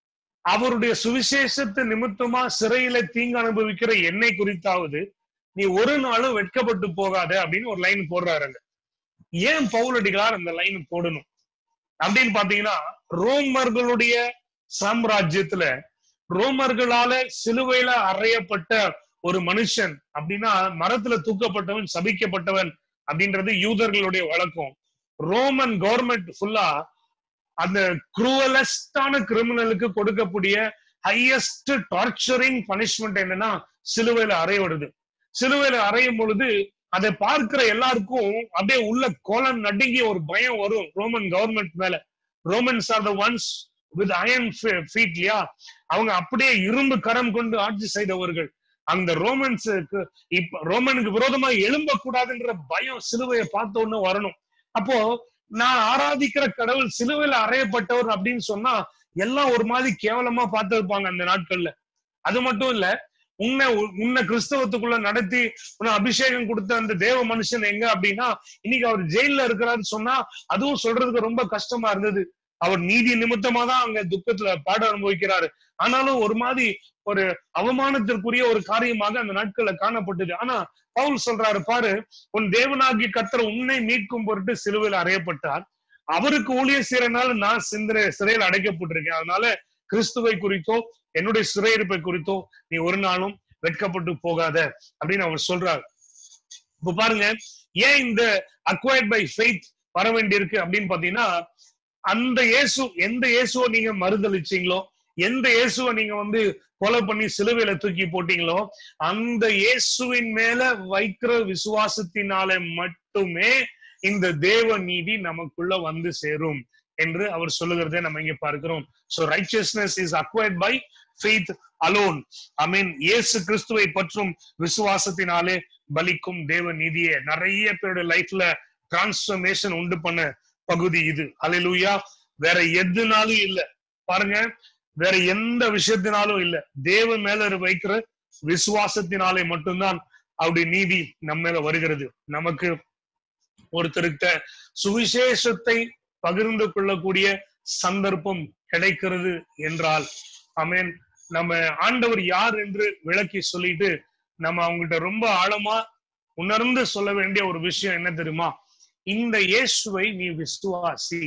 அவருடைய சுவிசேஷத்து நிமித்தமா சிறையில தீங்கு அனுபவிக்கிற என்னை குறித்தாவது நீ ஒரு நாளும் வெட்கப்பட்டு போகாத அப்படின்னு ஒரு லைன் போடுறாருங்க ஏன் பவுலடிகளார் அந்த லைன் போடணும் அப்படின்னு பாத்தீங்கன்னா ரோமர்களுடைய சாம்ராஜ்யத்துல ரோமர்களால சிலுவையில அறையப்பட்ட ஒரு மனுஷன் அப்படின்னா மரத்துல தூக்கப்பட்டவன் சபிக்கப்பட்டவன் அப்படின்றது யூதர்களுடைய வழக்கம் ரோமன் கவர்மெண்ட் ஃபுல்லா அந்த குரூவலஸ்டான கிரிமினலுக்கு கொடுக்கக்கூடிய ஹையஸ்ட் டார்ச்சரிங் பனிஷ்மெண்ட் என்னன்னா சிலுவையில அறையப்படுது சிலுவையில அறையும் பொழுது அதை பார்க்கிற எல்லாருக்கும் அப்படியே உள்ள கோலம் நடுங்கிய ஒரு பயம் வரும் ரோமன் கவர்மெண்ட் மேல Romans are the ones with iron feet இல்லையா அவங்க அப்படியே இரும்பு கரம் கொண்டு ஆட்சி செய்தவர்கள் அந்த ரோமன்ஸுக்கு இப்ப ரோமனுக்கு விரோதமா எழும்ப கூடாதுன்ற பயம் சிலுவையை பார்த்த உடனே வரணும் அப்போ நான் ஆராதிக்கிற கடவுள் சிலுவையில அறையப்பட்டவர் அப்படின்னு சொன்னா எல்லாம் ஒரு மாதிரி கேவலமா பார்த்திருப்பாங்க அந்த நாட்கள்ல அது மட்டும் இல்ல உன்னை உன்னை கிறிஸ்தவத்துக்குள்ள நடத்தி உன்னை அபிஷேகம் கொடுத்த அந்த தேவ மனுஷன் எங்க அப்படின்னா இன்னைக்கு அவர் ஜெயில இருக்கிறாருன்னு சொன்னா அதுவும் சொல்றதுக்கு ரொம்ப கஷ்டமா இருந்தது அவர் நீதி நிமித்தமா தான் அங்க துக்கத்துல பாட அனுபவிக்கிறாரு ஆனாலும் ஒரு மாதிரி ஒரு அவமானத்திற்குரிய ஒரு காரியமாக அந்த நாட்கள்ல காணப்பட்டது ஆனா பவுல் சொல்றாரு பாரு உன் தேவனாகிய கர்த்தர் உன்னை மீட்கும் பொருட்டு சிலுவையில் அறையப்பட்டார் அவருக்கு ஊழியர் செய்யறதுனால நான் சிந்தனை சிறையில் அடைக்கப்பட்டிருக்கேன் அதனால கிறிஸ்துவை குறித்தோ என்னுடைய சிறையிருப்பை குறித்தோ நீ ஒரு நாளும் வெட்கப்பட்டு போகாத அப்படின்னு அவர் சொல்றாரு இப்ப பாருங்க ஏன் இந்த அக்வயர்ட் பை ஃபெய்த் வர வேண்டியிருக்கு அப்படின்னு பாத்தீங்கன்னா அந்த இயேசு எந்த இயேசுவை நீங்க மறுதளிச்சீங்களோ எந்த இயேசுவை நீங்க வந்து கொலை பண்ணி சிலுவையில தூக்கி போட்டீங்களோ அந்த இயேசுவின் மேல வைக்கிற விசுவாசத்தினால மட்டுமே இந்த தேவ நீதி நமக்குள்ள வந்து சேரும் என்று அவர் சொல்லுகிறதை நம்ம இங்க பார்க்கிறோம் so righteousness is acquired by faith alone I mean இயேசு கிறிஸ்துவை பற்றும் விசுவாசத்தினாலே பலிக்கும் தேவ நீதியே நிறைய பேருடைய லைஃப்ல டிரான்ஸ்பர்மேஷன் உண்டு பண்ண பகுதி இது அலையிலுயா வேற எதுனாலும் இல்ல பாருங்க வேற எந்த விஷயத்தினாலும் இல்ல தேவ மேல வைக்கிற விசுவாசத்தினாலே மட்டும்தான் அவருடைய நீதி நம்ம மேல வருகிறது நமக்கு ஒருத்தருக்க சுவிசேஷத்தை பகிர்ந்து கொள்ளக்கூடிய சந்தர்ப்பம் கிடைக்கிறது என்றால் அமேன் நம்ம ஆண்டவர் யார் என்று விளக்கி சொல்லிட்டு நம்ம அவங்ககிட்ட ரொம்ப ஆழமா உணர்ந்து சொல்ல வேண்டிய ஒரு விஷயம் என்ன தெரியுமா இந்த இயேசுவை நீ விசுவாசி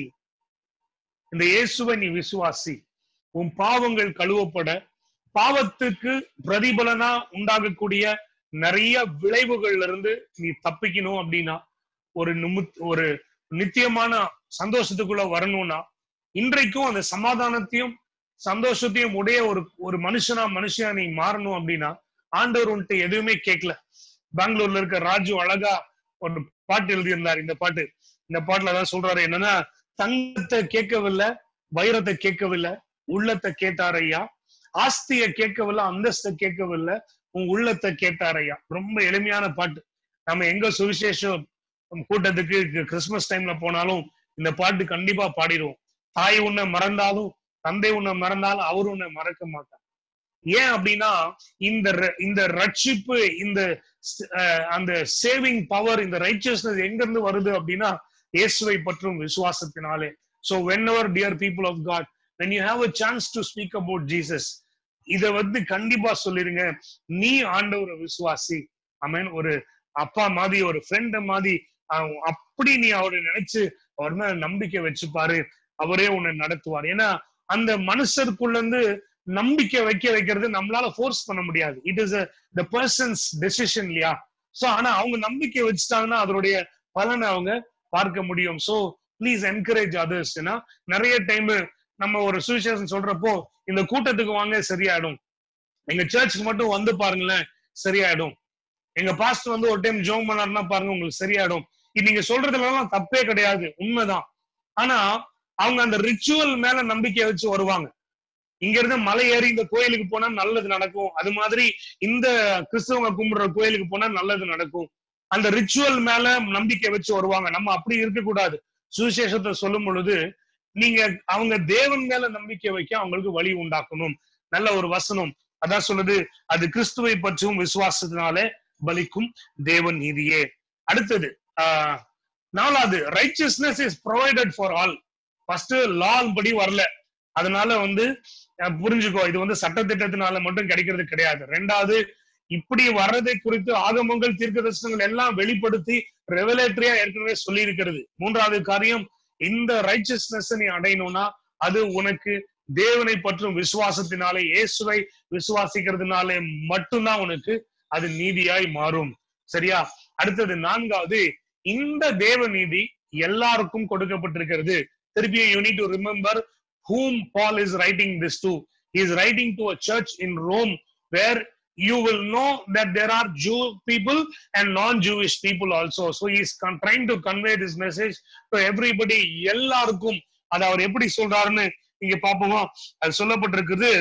இந்த இயேசுவை நீ விசுவாசி உன் பாவங்கள் கழுவப்பட பாவத்துக்கு பிரதிபலனா உண்டாகக்கூடிய நிறைய விளைவுகள்ல இருந்து நீ தப்பிக்கணும் அப்படின்னா ஒரு நிமித் ஒரு நித்தியமான சந்தோஷத்துக்குள்ள வரணும்னா இன்றைக்கும் அந்த சமாதானத்தையும் சந்தோஷத்தையும் உடைய ஒரு ஒரு மனுஷனா மனுஷனா நீ மாறணும் அப்படின்னா ஆண்டவர் உன்ட்டு எதுவுமே கேட்கல பெங்களூர்ல இருக்க ராஜு அழகா ஒரு பாட்டு எழுதியிருந்தார் இந்த பாட்டு இந்த பாட்டுல தான் சொல்றாரு என்னன்னா தங்கத்தை கேட்கவில்லை வைரத்தை கேட்கவில்லை உள்ளத்தை கேட்டார் ஐயா ஆஸ்திய கேட்கவில்லை அந்தஸ்தை கேட்கவில்லை உன் உள்ளத்தை கேட்டார் ஐயா ரொம்ப எளிமையான பாட்டு நம்ம எங்க சுவிசேஷம் கூட்டத்துக்கு கிறிஸ்துமஸ் டைம்ல போனாலும் இந்த பாட்டு கண்டிப்பா பாடிடுவோம் தாய் உன்னை மறந்தாலும் தந்தை உன்னை மறந்தாலும் அவர் உன்னை மறக்க மாட்டார் ஏன் அப்படின்னா இந்த ர- இந்த ரட்சிப்பு இந்த அஹ், அந்த சேவிங் பவர் இந்த ரைச்சியஸ்னஸ் எங்க இருந்து வருது அப்படின்னா இயேசுவை பற்றும் விசுவாசத்தினாலே so whenever dear people of God when you have a chance to speak about Jesus இத வந்து கண்டிப்பா சொல்லிருங்க நீ ஆண்டவரை விசுவாசி அமேன் ஒரு அப்பா மாதிரி ஒரு ஃப்ரெண்ட மாதிரி அவன் அப்படி நீ அவரை நினைச்சு அவர் மேல நம்பிக்கை வச்சு பாரு அவரே உன்னை நடத்துவார் ஏன்னா அந்த மனுஷருக்குள்ள இருந்து நம்பிக்கை வைக்க வைக்கிறது நம்மளால ஃபோர்ஸ் பண்ண முடியாது it is the person's decision இல்லையா சோ ஆனா அவங்க நம்பிக்கை வச்சுட்டாங்கன்னா அதனுடைய பலனை அவங்க பார்க்க முடியும் சோ ப்ளீஸ் என்கரேஜ் அதர்ஸ் ஏன்னா நிறைய டைம் நம்ம ஒரு சுவிசேஷன் சொல்றப்போ இந்த கூட்டத்துக்கு வாங்க சரியாயிடும் எங்க சர்ச்சுக்கு மட்டும் வந்து பாருங்களேன் சரியாயிடும் எங்க பாஸ்டர் வந்து ஒரு டைம் ஜோம் பண்ணாருன்னா பாருங்க உங்களுக்கு சரியாயிடும் இது நீங்க சொல்றதுல எல்லாம் தப்பே கிடையாது உண்மைதான் ஆனா அவங்க அந்த ரிச்சுவல் மேல நம்பிக்கை வச்சு வருவாங்க இங்க இருந்து மலை ஏறி இந்த கோயிலுக்கு போனா நல்லது நடக்கும் அது மாதிரி இந்த கிறிஸ்தவங்க கும்பிடுற கோயிலுக்கு போனா நல்லது நடக்கும் அந்த ரிச்சுவல் மேல நம்பிக்கை வச்சு வருவாங்க நம்ம அப்படி இருக்கக்கூடாது சுவிசேஷத்தை சொல்லும் பொழுது நீங்க அவங்க தேவன் மேல நம்பிக்கை வைக்க அவங்களுக்கு வழி உண்டாக்கணும் நல்ல ஒரு வசனம் அதான் சொல்லுது அது கிறிஸ்துவை பற்றும் விசுவாசத்தினாலே பலிக்கும் தேவன் நீதியே அடுத்தது ஆஹ் நாலாவது righteousness is provided for all first லால் படி வரல அதனால வந்து அஹ், புரிஞ்சுக்கோ இது வந்து சட்டத்திட்டத்தினால மட்டும் கிடைக்கிறது கிடையாது ரெண்டாவது இப்படி வர்றதை குறித்து ஆகமங்கள் தீர்க்க தரிசனங்கள் எல்லாம் வெளிப்படுத்தி ரெவலேட்டரியா ஏற்கனவே சொல்லி இருக்கிறது மூன்றாவது காரியம் இந்த ரைச்சியஸ்னஸ் நீ அடையணும்னா அது உனக்கு தேவனை பற்றும் விசுவாசத்தினாலே இயேசுவை விசுவாசிக்கிறதுனாலே மட்டும்தான் உனக்கு அது நீதியாய் மாறும் சரியா அடுத்தது நான்காவது இந்த தேவ நீதி எல்லாருக்கும் கொடுக்கப்பட்டிருக்கிறது திருப்பியும் you need to remember whom Paul is writing this to. He is writing to a church in Rome where you will know that there are Jew people and non-Jewish people also. So he is con- trying to convey this message to everybody. எல்லாருக்கும் அது அவர் எப்படி சொல்றாருன்னு இங்க பாப்போமா அது சொல்லப்பட்டிருக்குது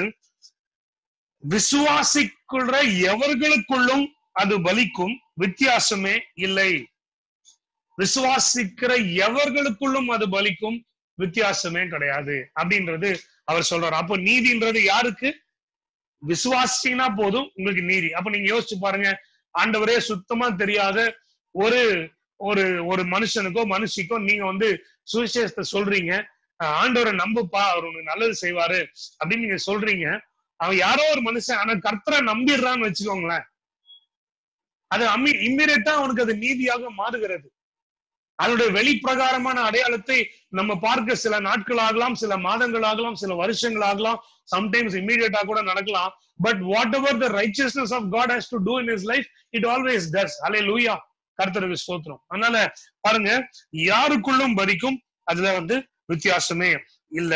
விசுவாசிக்குள்ள எவர்களுக்குள்ளும் அது பலிக்கும் வித்தியாசமே இல்லை விசுவாசிக்கிற எவர்களுக்குள்ளும் அது பலிக்கும் வித்தியாசமே கிடையாது அப்படின்றது அவர் சொல்றாரு அப்போ நீதின்றது யாருக்கு விசுவாசினா போதும் உங்களுக்கு நீதி அப்ப நீங்க யோசிச்சு பாருங்க ஆண்டவரே சுத்தமா தெரியாத ஒரு ஒரு ஒரு மனுஷனுக்கோ மனுஷிக்கோ நீங்க வந்து சுவிசேஷத்தை சொல்றீங்க அஹ் ஆண்டவரை நம்புப்பா அவர் உனக்கு நல்லது செய்வாரு அப்படின்னு நீங்க சொல்றீங்க அவன் யாரோ ஒரு மனுஷன் ஆனா கர்த்தரை நம்பிடுறான்னு வச்சுக்கோங்களேன் அது அம்மி இம்மிடியட்டா அவனுக்கு அது நீதியாக மாறுகிறது அதனுடைய வெளிப்பிரகாரமான அடையாளத்தை நம்ம பார்க்க சில நாட்கள் ஆகலாம் சில மாதங்கள் ஆகலாம் சில வருஷங்கள் ஆகலாம் சம்டைம்ஸ் இம்மீடியட்டா கூட நடக்கலாம் but whatever the righteousness of God has to do in his life it always does hallelujah கர்த்தருக்கு ஸ்தோத்திரம் அதனால பாருங்க யாருக்குள்ளும் படிக்கும் அதுல வந்து வித்தியாசமே இல்ல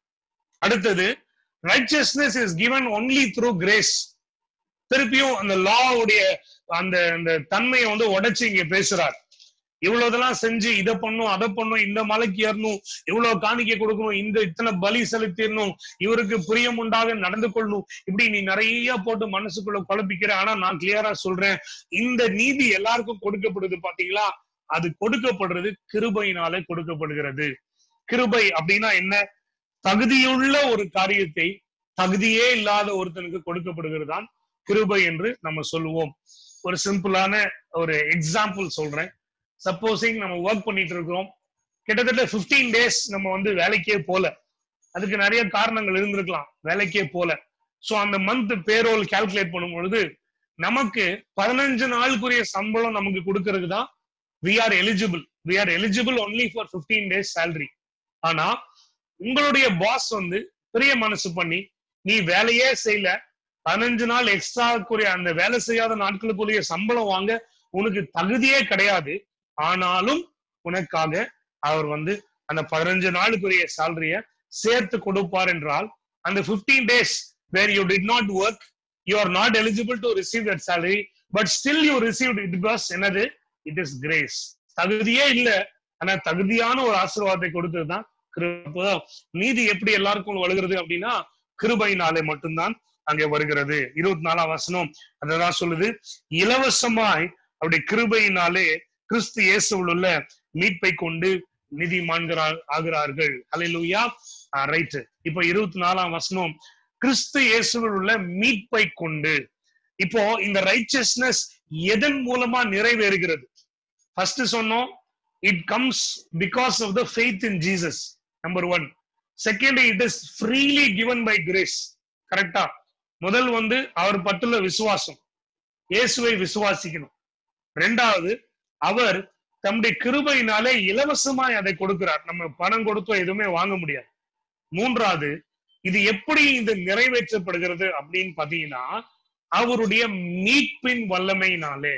அடுத்தது righteousness is given only through grace திருப்பியும் அந்த லாவுடைய அந்த அந்த தன்மையை வந்து உடைச்சு இங்க பேசுறார் இவ்வளவு இதெல்லாம் செஞ்சு இதை பண்ணும் அதை பண்ணும் இந்த மலைக்கு ஏறணும் இவ்வளவு காணிக்கை கொடுக்கணும் இந்த இத்தனை பலி செலுத்திடணும் இவருக்கு பிரியம் உண்டாக நடந்து கொள்ளணும் இப்படி நீ நிறைய போட்டு மனசுக்குள்ள குழப்பிக்கிற ஆனா நான் கிளியரா சொல்றேன் இந்த நீதி எல்லாருக்கும் கொடுக்கப்படுது பாத்தீங்களா அது கொடுக்கப்படுறது கிருபையினாலே கொடுக்கப்படுகிறது கிருபை அப்படின்னா என்ன தகுதியுள்ள ஒரு காரியத்தை தகுதியே இல்லாத ஒருத்தனுக்கு கொடுக்கப்படுகிறது தான் கிருபை என்று நம்ம சொல்லுவோம் ஒரு சிம்பிளான ஒரு எக்ஸாம்பிள் சொல்றேன் சப்போஸிங் நம்ம ஒர்க் பண்ணிட்டு இருக்கிறோம் கிட்டத்தட்ட 15 டேஸ் நம்ம வந்து வேலைக்கே போல அதுக்கு நிறைய காரணங்கள் இருந்திருக்கலாம் வேலைக்கே போல சோ அந்த மந்த் பேரோல் கால்குலேட் பண்ணும் பொழுது நமக்கு பதினஞ்சு நாளுக்குரிய சம்பளம் நமக்கு கொடுக்கறதுக்கு தான் we are eligible we are eligible only for 15 days salary ஆனா உங்களுடைய பாஸ் வந்து பெரிய மனசு பண்ணி நீ வேலையே செய்யல பதினஞ்சு நாள் எக்ஸ்ட்ராக்குரிய அந்த வேலை செய்யாத நாட்களுக்குரிய சம்பளம் வாங்க உனக்கு தகுதியே கிடையாது ஆனாலும் உனக்காக அவர் வந்து அந்த பதினஞ்சு நாளுக்குரிய சேலரிய சேர்த்து கொடுப்பார் என்றால் அந்த 15 days where you did not work you are not eligible to receive that salary but still you receive it because என்னது இட் இஸ் கிரேஸ் தகுதியே இல்ல ஆனா தகுதியான ஒரு ஆசீர்வாதத்தை கொடுத்ததுதான் கிருபை நீதி எப்படி எல்லாருக்கும் வழுகிறது அப்படின்னா கிருபையினாலே மட்டும்தான் அங்கே வருகிறது இருபத்தி நாலாம் வசனம் அததான் சொல்லுது இலவசமாய் அவருடைய கிருபையினாலே கிறிஸ்து இயேசுவில் உள்ள மீட்பை கொண்டு நீதிமான்கிறா ஆகிறார்கள் அலையிலுயா ரைட் இப்போ இருபத்தி நாலாம் வசனம் கிறிஸ்து இயேசுவில் உள்ள மீட்பை கொண்டு இப்போ இந்த ரைச்சஸ்னஸ் எதன் மூலமா நிறைவேறுகிறது ஃபர்ஸ்ட் சொன்னோம் it comes because of the faith in Jesus number one second it is freely given by grace கரெக்டா முதல் வந்து அவர் பட்டுள்ள விசுவாசம் இயேசுவை விசுவாசிக்கணும் ரெண்டாவது அவர் தம்முடைய கிருபையினாலே இலவசமாய் அதை கொடுக்கிறார் நம்ம பணம் கொடுத்தோ எதுவுமே வாங்க முடியாது மூன்றாவது இது எப்படி இது நிறைவேற்றப்படுகிறது அப்படின்னு பாத்தீங்கன்னா அவருடைய மீட்பின் வல்லமையினாலே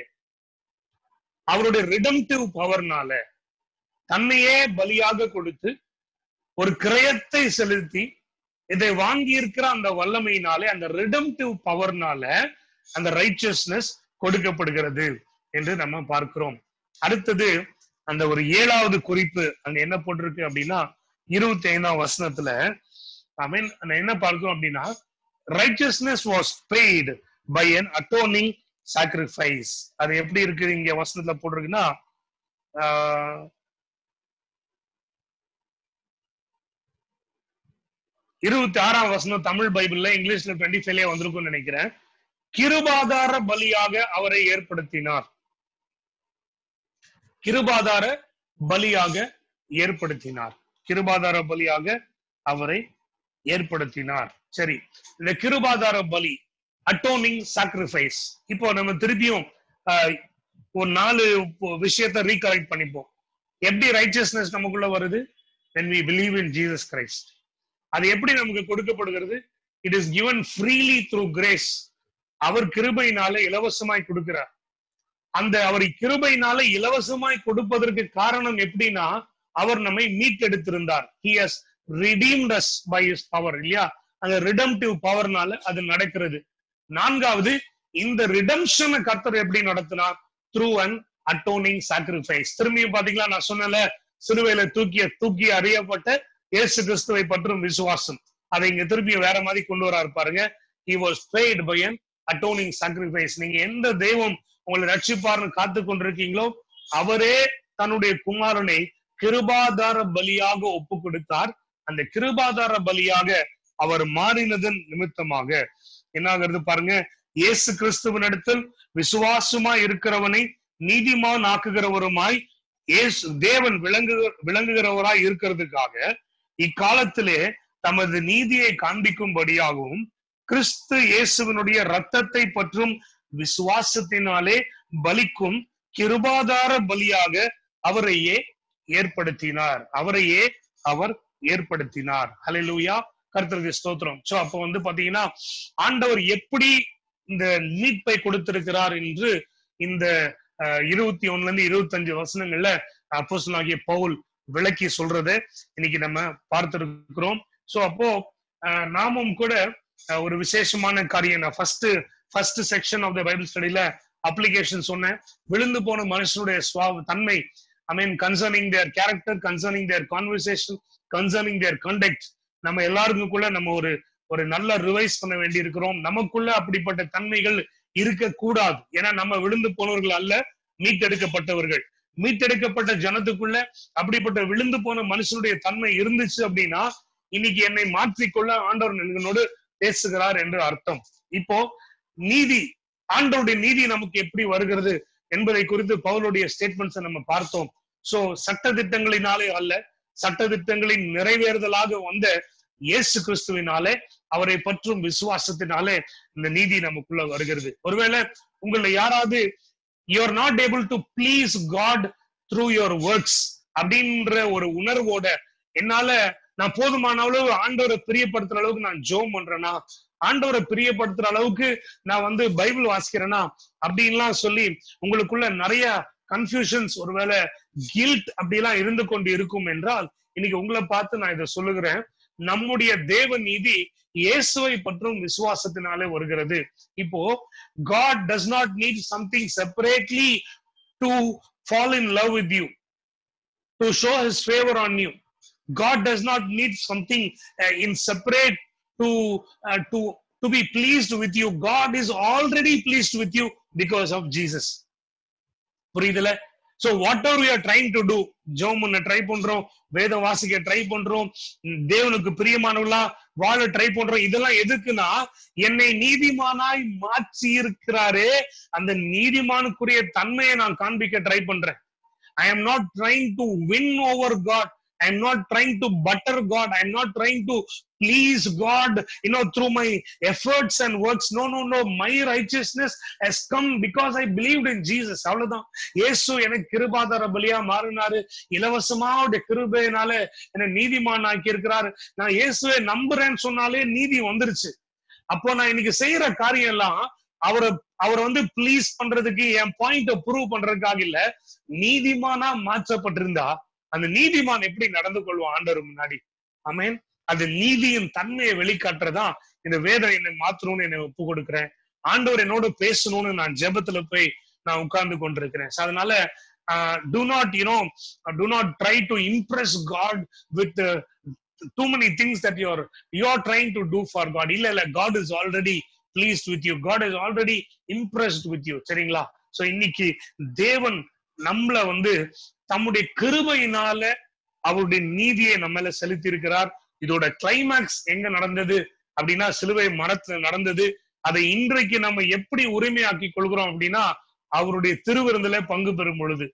அவருடைய ரிடம்டிவ் பவர்னால தன்னையே பலியாக கொடுத்து ஒரு கிரயத்தை செலுத்தி இதை வாங்கி இருக்கிற அந்த வல்லமையினாலே அந்த ரிடம்டிவ் பவர்னால அந்த ரைச்சியஸ்னஸ் கொடுக்கப்படுகிறது என்று நம்ம பார்க்கிறோம் அடுத்தது அந்த ஒரு ஏழாவது குறிப்பு அங்க என்ன போட்டிருக்கு அப்படின்னா இருபத்தி ஐந்தாம் வசனத்துல ஐ மீன் என்ன பார்க்கிறோம் அப்படின்னா righteousness was paid by an atoning sacrifice அது எப்படி இருக்கு இங்க வசனத்துல போட்டிருக்குன்னா ஆஹ், இருபத்தி ஆறாம் வசனம் தமிழ் பைபிள்ல இங்கிலீஷ்ல டுவெண்ட்டி ஃபைவ்லயே வந்திருக்கும்னு நினைக்கிறேன் கிருபாதார பலியாக அவரை ஏற்படுத்தினார் கிருபாதார பலியாக ஏற்படுத்தினார் கிருபாதார பலியாக அவரை ஏற்படுத்தினார் சரி இந்த கிருபாதார பலி அட்டோனிங் சாக்ரிஃபைஸ் இப்போ நம்ம திருப்பியும் ஆஹ், ஒரு நாலு இப்போ விஷயத்தை ரீகலெக்ட் பண்ணிப்போம் எப்படி ரைச்சியஸ்னஸ் நமக்குள்ள வருது when we believe in Jesus Christ அது எப்படி நமக்கு கொடுக்கப்படுகிறது it is given freely through grace அவர் கிருபையினால இலவசமாய் கொடுக்கிறார் அந்த அவர் கிருபையினால இலவசமாய் கொடுப்பதற்கு காரணம் எப்படின்னா அவர் நம்மை மீட்டெடுத்திருந்தார் he has redeemed us by his power இல்லையா அந்த ரிடம்டிவ் பவர்னால அது நடக்கிறது நான்காவது இந்த ரிடம்ஷனை கர்த்தர் எப்படி நடத்தினார் த்ரூ அன் அட்டோனிங் சாக்ரிஃபைஸ் திரும்பியும் பாத்தீங்களா நான் சொன்னல சிலுவையில தூக்கிய தூக்கி அறியப்பட்ட இயேசு கிறிஸ்துவை பற்றும் விசுவாசம் அதை இங்க திருப்பி வேற மாதிரி கொண்டு வராரு பாருங்க he was paid by an atoning sacrifice நீங்க எந்த தெய்வம் உங்களை ரட்சிப்பார்னு காத்து கொண்டிருக்கீங்களோ அவரே தன்னுடைய குமாரனை கிருபாதார பலியாக ஒப்பு கொடுத்தார் அந்த கிருபாதார பலியாக அவர் மாறினதன் நிமித்தமாக என்ன ஆகிறது பாருங்க இயேசு கிறிஸ்துவனிடத்தில் விசுவாசமா இருக்கிறவனை நீதிமான் ஆக்குகிறவருமாய் இயேசு தேவன் விளங்கு விளங்குகிறவராய் இருக்கிறதுக்காக இக்காலத்திலே தமது நீதியை காண்பிக்கும்படியாகவும் கிறிஸ்து இயேசுவினுடைய ரத்தத்தை பற்றும் விசுவாசத்தினாலே பலிக்கும் கிருபாதார பலியாக அவரையே ஏற்படுத்தினார் அவரையே அவர் ஏற்படுத்தினார் ஹalleluya கர்த்தருக்கு ஸ்தோத்திரம் சோ அப்ப வந்து பாத்தீங்கன்னா ஆண்டவர் எப்படி இந்த மீட்பை கொடுத்திருக்கிறார் என்று இந்த அஹ், இருபத்தி ஒண்ணுல இருந்து இருபத்தஞ்சு வசனங்கள்ல அப்போஸ்தலனாகிய பவுல் விளக்கி சொல்றதை இன்னைக்கு நம்ம பார்த்திருக்கிறோம் சோ அப்போ அஹ், நாமும் கூட அஹ், ஒரு விசேஷமான காரியம் நான் first first section of the Bible ஸ்டடியில அப்ளிகேஷன் சொன்னேன் விழுந்து போன மனுஷனுடைய சுவாவ தன்மை I mean concerning their character concerning their conversation concerning their conduct நம்ம எல்லாருக்குள்ள நம்ம ஒரு ஒரு நல்ல ரிவைஸ் பண்ண வேண்டி இருக்கிறோம் நமக்குள்ள அப்படிப்பட்ட தன்மைகள் இருக்கக்கூடாது ஏன்னா நம்ம விழுந்து போனவர்கள் அல்ல மீட்டெடுக்கப்பட்டவர்கள் மீட்டெடுக்கப்பட்ட ஜனத்துக்குள்ள அப்படிப்பட்ட விழுந்து போன மனுஷனுடைய தன்மை இருந்துச்சு அப்படின்னா இன்னைக்கு என்னை மாற்றிக்கொள்ள ஆண்டவர் என்னோடு பேசுகிறார் என்று அர்த்தம் இப்போ நீதி ஆண்டவருடைய நீதி நமக்கு எப்படி வருகிறது என்பதை குறித்து பவுலுடைய ஸ்டேட்மெண்ட்ஸை நம்ம பார்த்தோம் சோ சட்ட திட்டங்களினாலே அல்ல சட்ட திட்டங்களின் நிறைவேறுதலாக வந்த இயேசு கிறிஸ்துவினாலே அவரை பற்றும் விசுவாசத்தினாலே இந்த நீதி நமக்குள்ள வருகிறது ஒருவேளை உங்களை யாராவது you are not able to please God through your works அப்படின்ற ஒரு உணர்வோட என்னால நான் போதுமான அளவு ஆண்டவரை பிரியப்படுத்துற அளவுக்கு நான் ஜோம் பண்றேனா ஆண்டவரை பிரியப்படுத்துற அளவுக்கு நான் வந்து பைபிள் வாசிக்கிறேனா அப்படின்லாம் சொல்லி உங்களுக்குள்ள நிறைய கன்ஃபியூஷன்ஸ் ஒருவேளை கில்ட் அப்படிலாம் இருந்து கொண்டு இருக்கும் என்றால் இன்னைக்கு உங்களை பார்த்து நான் இதை சொல்லுகிறேன் நம்முடைய தேவ நீதி இயேசுவை பற்றும் விசுவாசத்தினாலே வருகிறது இப்போ God does not need something separately to fall in love with you to show his favour on you God does not need something uh, in separate to uh, to to be pleased with you. God is already pleased with you because of Jesus. புரியுதுல so what are we are trying to do ஜோம் பண்ண try பண்றோம் வேதம் வாசிக்க try பண்றோம் உம், தேவனுக்கு பிரியமானவளா வாழ try பண்றோம் இதெல்லாம் எதுக்குன்னா என்னை நீதிமானாய் மாற்றி இருக்கிறாரே அந்த நீதிமானுக்குரிய தன்மையை நான் காண்பிக்க ட்ரை பண்றேன் ஐ am not trying to win over God. I am not trying to butter God. I am not trying to please God, you know, through my efforts and works. No, no, no. My righteousness has come because I believed in Jesus. அவ்வளவுதான் இயேசு எனக்கு கிருபாதார பலியா மாறினாரு இலவசமா அவருடைய கிருபையினால என்னை நீதிமான் ஆக்கி இருக்கிறாரு நான் இயேசுவை நம்புறேன்னு சொன்னாலே நீதி வந்துருச்சு அப்போ நான் இன்னைக்கு செய்யற காரியம் எல்லாம் அவரை அவரை வந்து ப்ளீஸ் பண்றதுக்கு என் பாயிண்ட ப்ரூவ் பண்றதுக்காக இல்ல நீதிமானா மாற்றப்பட்டிருந்தா அந்த நீதிமான் எப்படி நடந்து கொள்வான் ஆண்டவர் முன்னாடி ஆமென் அது நீதியின் தன்மையை வெளிக்காட்டுறதா இந்த வேதம் என்னை மாத்தணும்னு என்னை ஒப்பு கொடுக்கிறேன் ஆண்டவர் என்னோட பேசணும்னு நான் ஜெபத்துல போய் நான் உட்கார்ந்து கொண்டிருக்கிறேன் So அதனால do not you know do not try to impress God with too many things that you're you are trying to do for God இல்ல இல்ல God is already pleased with you God is already impressed with you சரிங்களா so இன்னைக்கு தேவன் நம்மள வந்து தம்முடைய கிருபையினால அவருடைய நீதியை நம்ம மேல செலுத்தி இருக்கிறார் இதோட கிளைமேக்ஸ் எங்க நடந்தது அப்படின்னா சிலுவை மரத்துல நடந்தது அதை இன்றைக்கு நம்ம எப்படி உரிமையாக்கி கொள்கிறோம் அப்படின்னா அவருடைய திருவிருந்துல பங்கு பெறும் பொழுது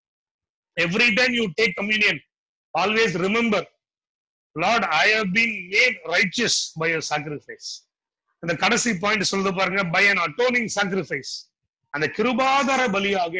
every time you take communion always remember Lord I have been made righteous by a sacrifice அந்த கடைசி பாயிண்ட் சொல்லுது பாருங்க பை அன் அட்டோனிங் சாக்ரிஃபைஸ் அந்த கிருபாதார பலியாக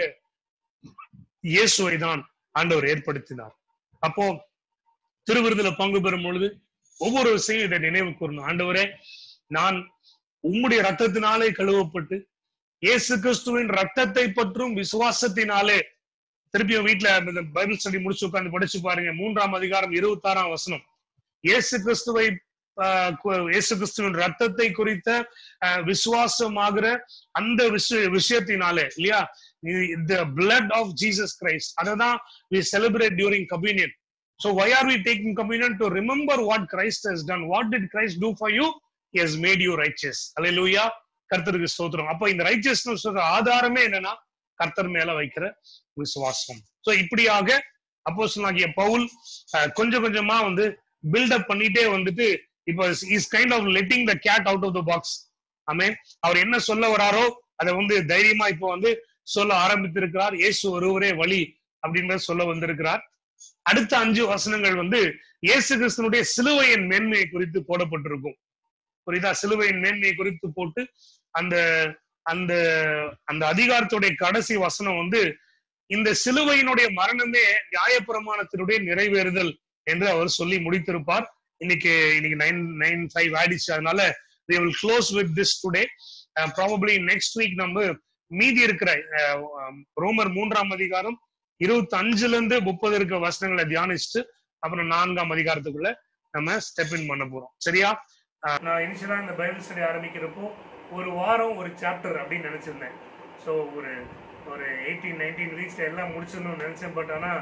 இயேசுவை தான் ஆண்டவர் ஏற்படுத்தினார் அப்போ திருவிருதுல பங்கு பெறும் பொழுது ஒவ்வொரு விஷயம் இதை நினைவு கூறணும் ஆண்டவரே நான் உம்முடைய ரத்தத்தினாலே கழுவப்பட்டு இயேசு கிறிஸ்துவின் ரத்தத்தை பற்றும் விசுவாசத்தினாலே திருப்பியும் வீட்டுல இந்த பைபிள் ஸ்டடி முடிச்சு உட்கார்ந்து படிச்சு பாருங்க மூன்றாம் அதிகாரம் இருபத்தி ஆறாம் வசனம் இயேசு கிறிஸ்துவை ஆஹ், கு- இயேசு கிறிஸ்துவின் ரத்தத்தை குறித்த ஆஹ், விசுவாசமாகிற அந்த விஷய விஷயத்தினாலே இல்லையா the blood of Jesus Christ அததான் we celebrate during communion so why are we taking communion to remember what christ has done what did christ do for you he has made you righteous hallelujah கர்த்தருக்கு ஸ்தோத்திரம் அப்ப இந்த righteousness ஆதாரமே என்னன்னா கர்த்தர் மேல வைக்கிற விசுவாசம் சோ இப்படியாக அப்போஸ்தலனாகிய பவுல் அஹ், கொஞ்சம் கொஞ்சமா வந்து பில்டப் பண்ணிட்டே வந்துட்டு இப்போ is kind of letting the cat out of the box ஆமே அவர் என்ன சொல்ல வராரோ அதை வந்து தைரியமா இப்போ வந்து சொல்ல ஆரம்பித்திருக்கிறார் இயேசு ஒருவரே வழி அப்படின்றத சொல்ல வந்திருக்கிறார் அடுத்த அஞ்சு வசனங்கள் வந்து இயேசு கிறிஸ்தனுடைய சிலுவையின் மேன்மையை குறித்து போடப்பட்டிருக்கும் புரியுதா சிலுவையின் மேன்மையை குறித்து போட்டு அந்த அந்த அந்த அதிகாரத்துடைய கடைசி வசனம் வந்து இந்த சிலுவையினுடைய மரணமே நியாயப்பிரமாணத்தினுடைய நிறைவேறுதல் என்று அவர் சொல்லி முடித்திருப்பார் இன்னைக்கு இன்னைக்கு நைன் நைன் ஃபைவ் ஆயிடுச்சு அதனால we will close with this today uh, probably next week நம்ம மீதி இருக்கிற அஹ், um, ரோமர் மூன்றாம் அதிகாரம் இருபத்தி அஞ்சுல இருந்து முப்பது இருக்கிற வசனங்களை தியானிச்சுட்டு அப்புறம் நான்காம் அதிகாரத்துக்குள்ள நம்ம ஸ்டெப் இன் பண்ண போறோம் சரியா அஹ், நான் இனிஷியலா இந்த பைபிள் ஸ்டடி ஆரம்பிக்கிறப்போ ஒரு வாரம் ஒரு சாப்டர் அப்படின்னு நினைச்சிருந்தேன் ஸோ ஒரு ஒரு எயிட்டீன் நைன்டீன் வீக்ஸ்ல எல்லாம் முடிச்சிடணும்னு நினைச்சேன் பட் ஆனா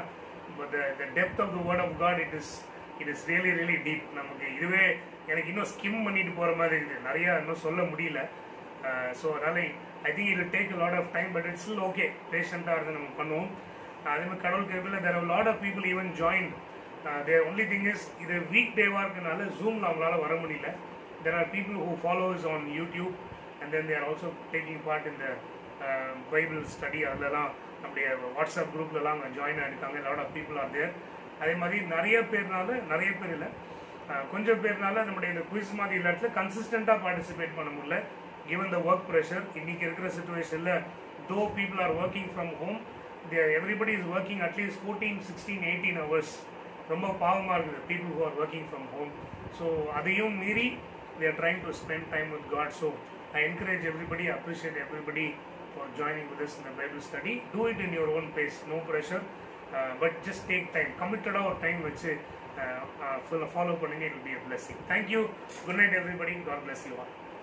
the depth of the word of God it is it is really really deep நமக்கு இதுவே எனக்கு இன்னும் ஸ்கிம் பண்ணிட்டு போற மாதிரி இருக்குது நிறைய இன்னும் சொல்ல முடியல ஸோ அதனால I think it take lot of time but it's okay பேஷண்டாக இருந்து நம்ம பண்ணுவோம் அதே மாதிரி கடவுள் கேபிள் there lot of people even join there only thing is இது வீக் டேவாக இருக்கனால ஜூமில் அவங்களால வர முடியல there are people who followers on YouTube and then they're also taking part இந்த பைபிள் ஸ்டடி அதிலலாம் நம்முடைய வாட்ஸ்அப் குரூப்லலாம் அங்கே ஜாயின் ஆகிருக்காங்க lot of people are there அதே மாதிரி நிறைய பேர்னால நிறைய பேர் இல்லை அஹ், கொஞ்சம் பேர்னால நம்முடைய இந்த குவிஸ் மாதிரி இடத்துல கன்சிஸ்டண்டாக பார்ட்டிசிபேட் பண்ண முடியல given the work pressure இன்னைக்கு இருக்கிற சுச்சுவேஷன்ல though people are working from home everybody is working at least fourteen sixteen eighteen hours ரொம்ப பாவமாக இருக்குது people who are working from home so அதையும் மீறி we are trying to spend time with God. So I encourage everybody, appreciate everybody for joining with us in the Bible study. Do it in your own pace, no pressure. Uh, but just take time. Committed our time வச்சு uh, uh, follow பண்ணுங்க it will be a blessing. Thank you. Good night everybody. God bless you all.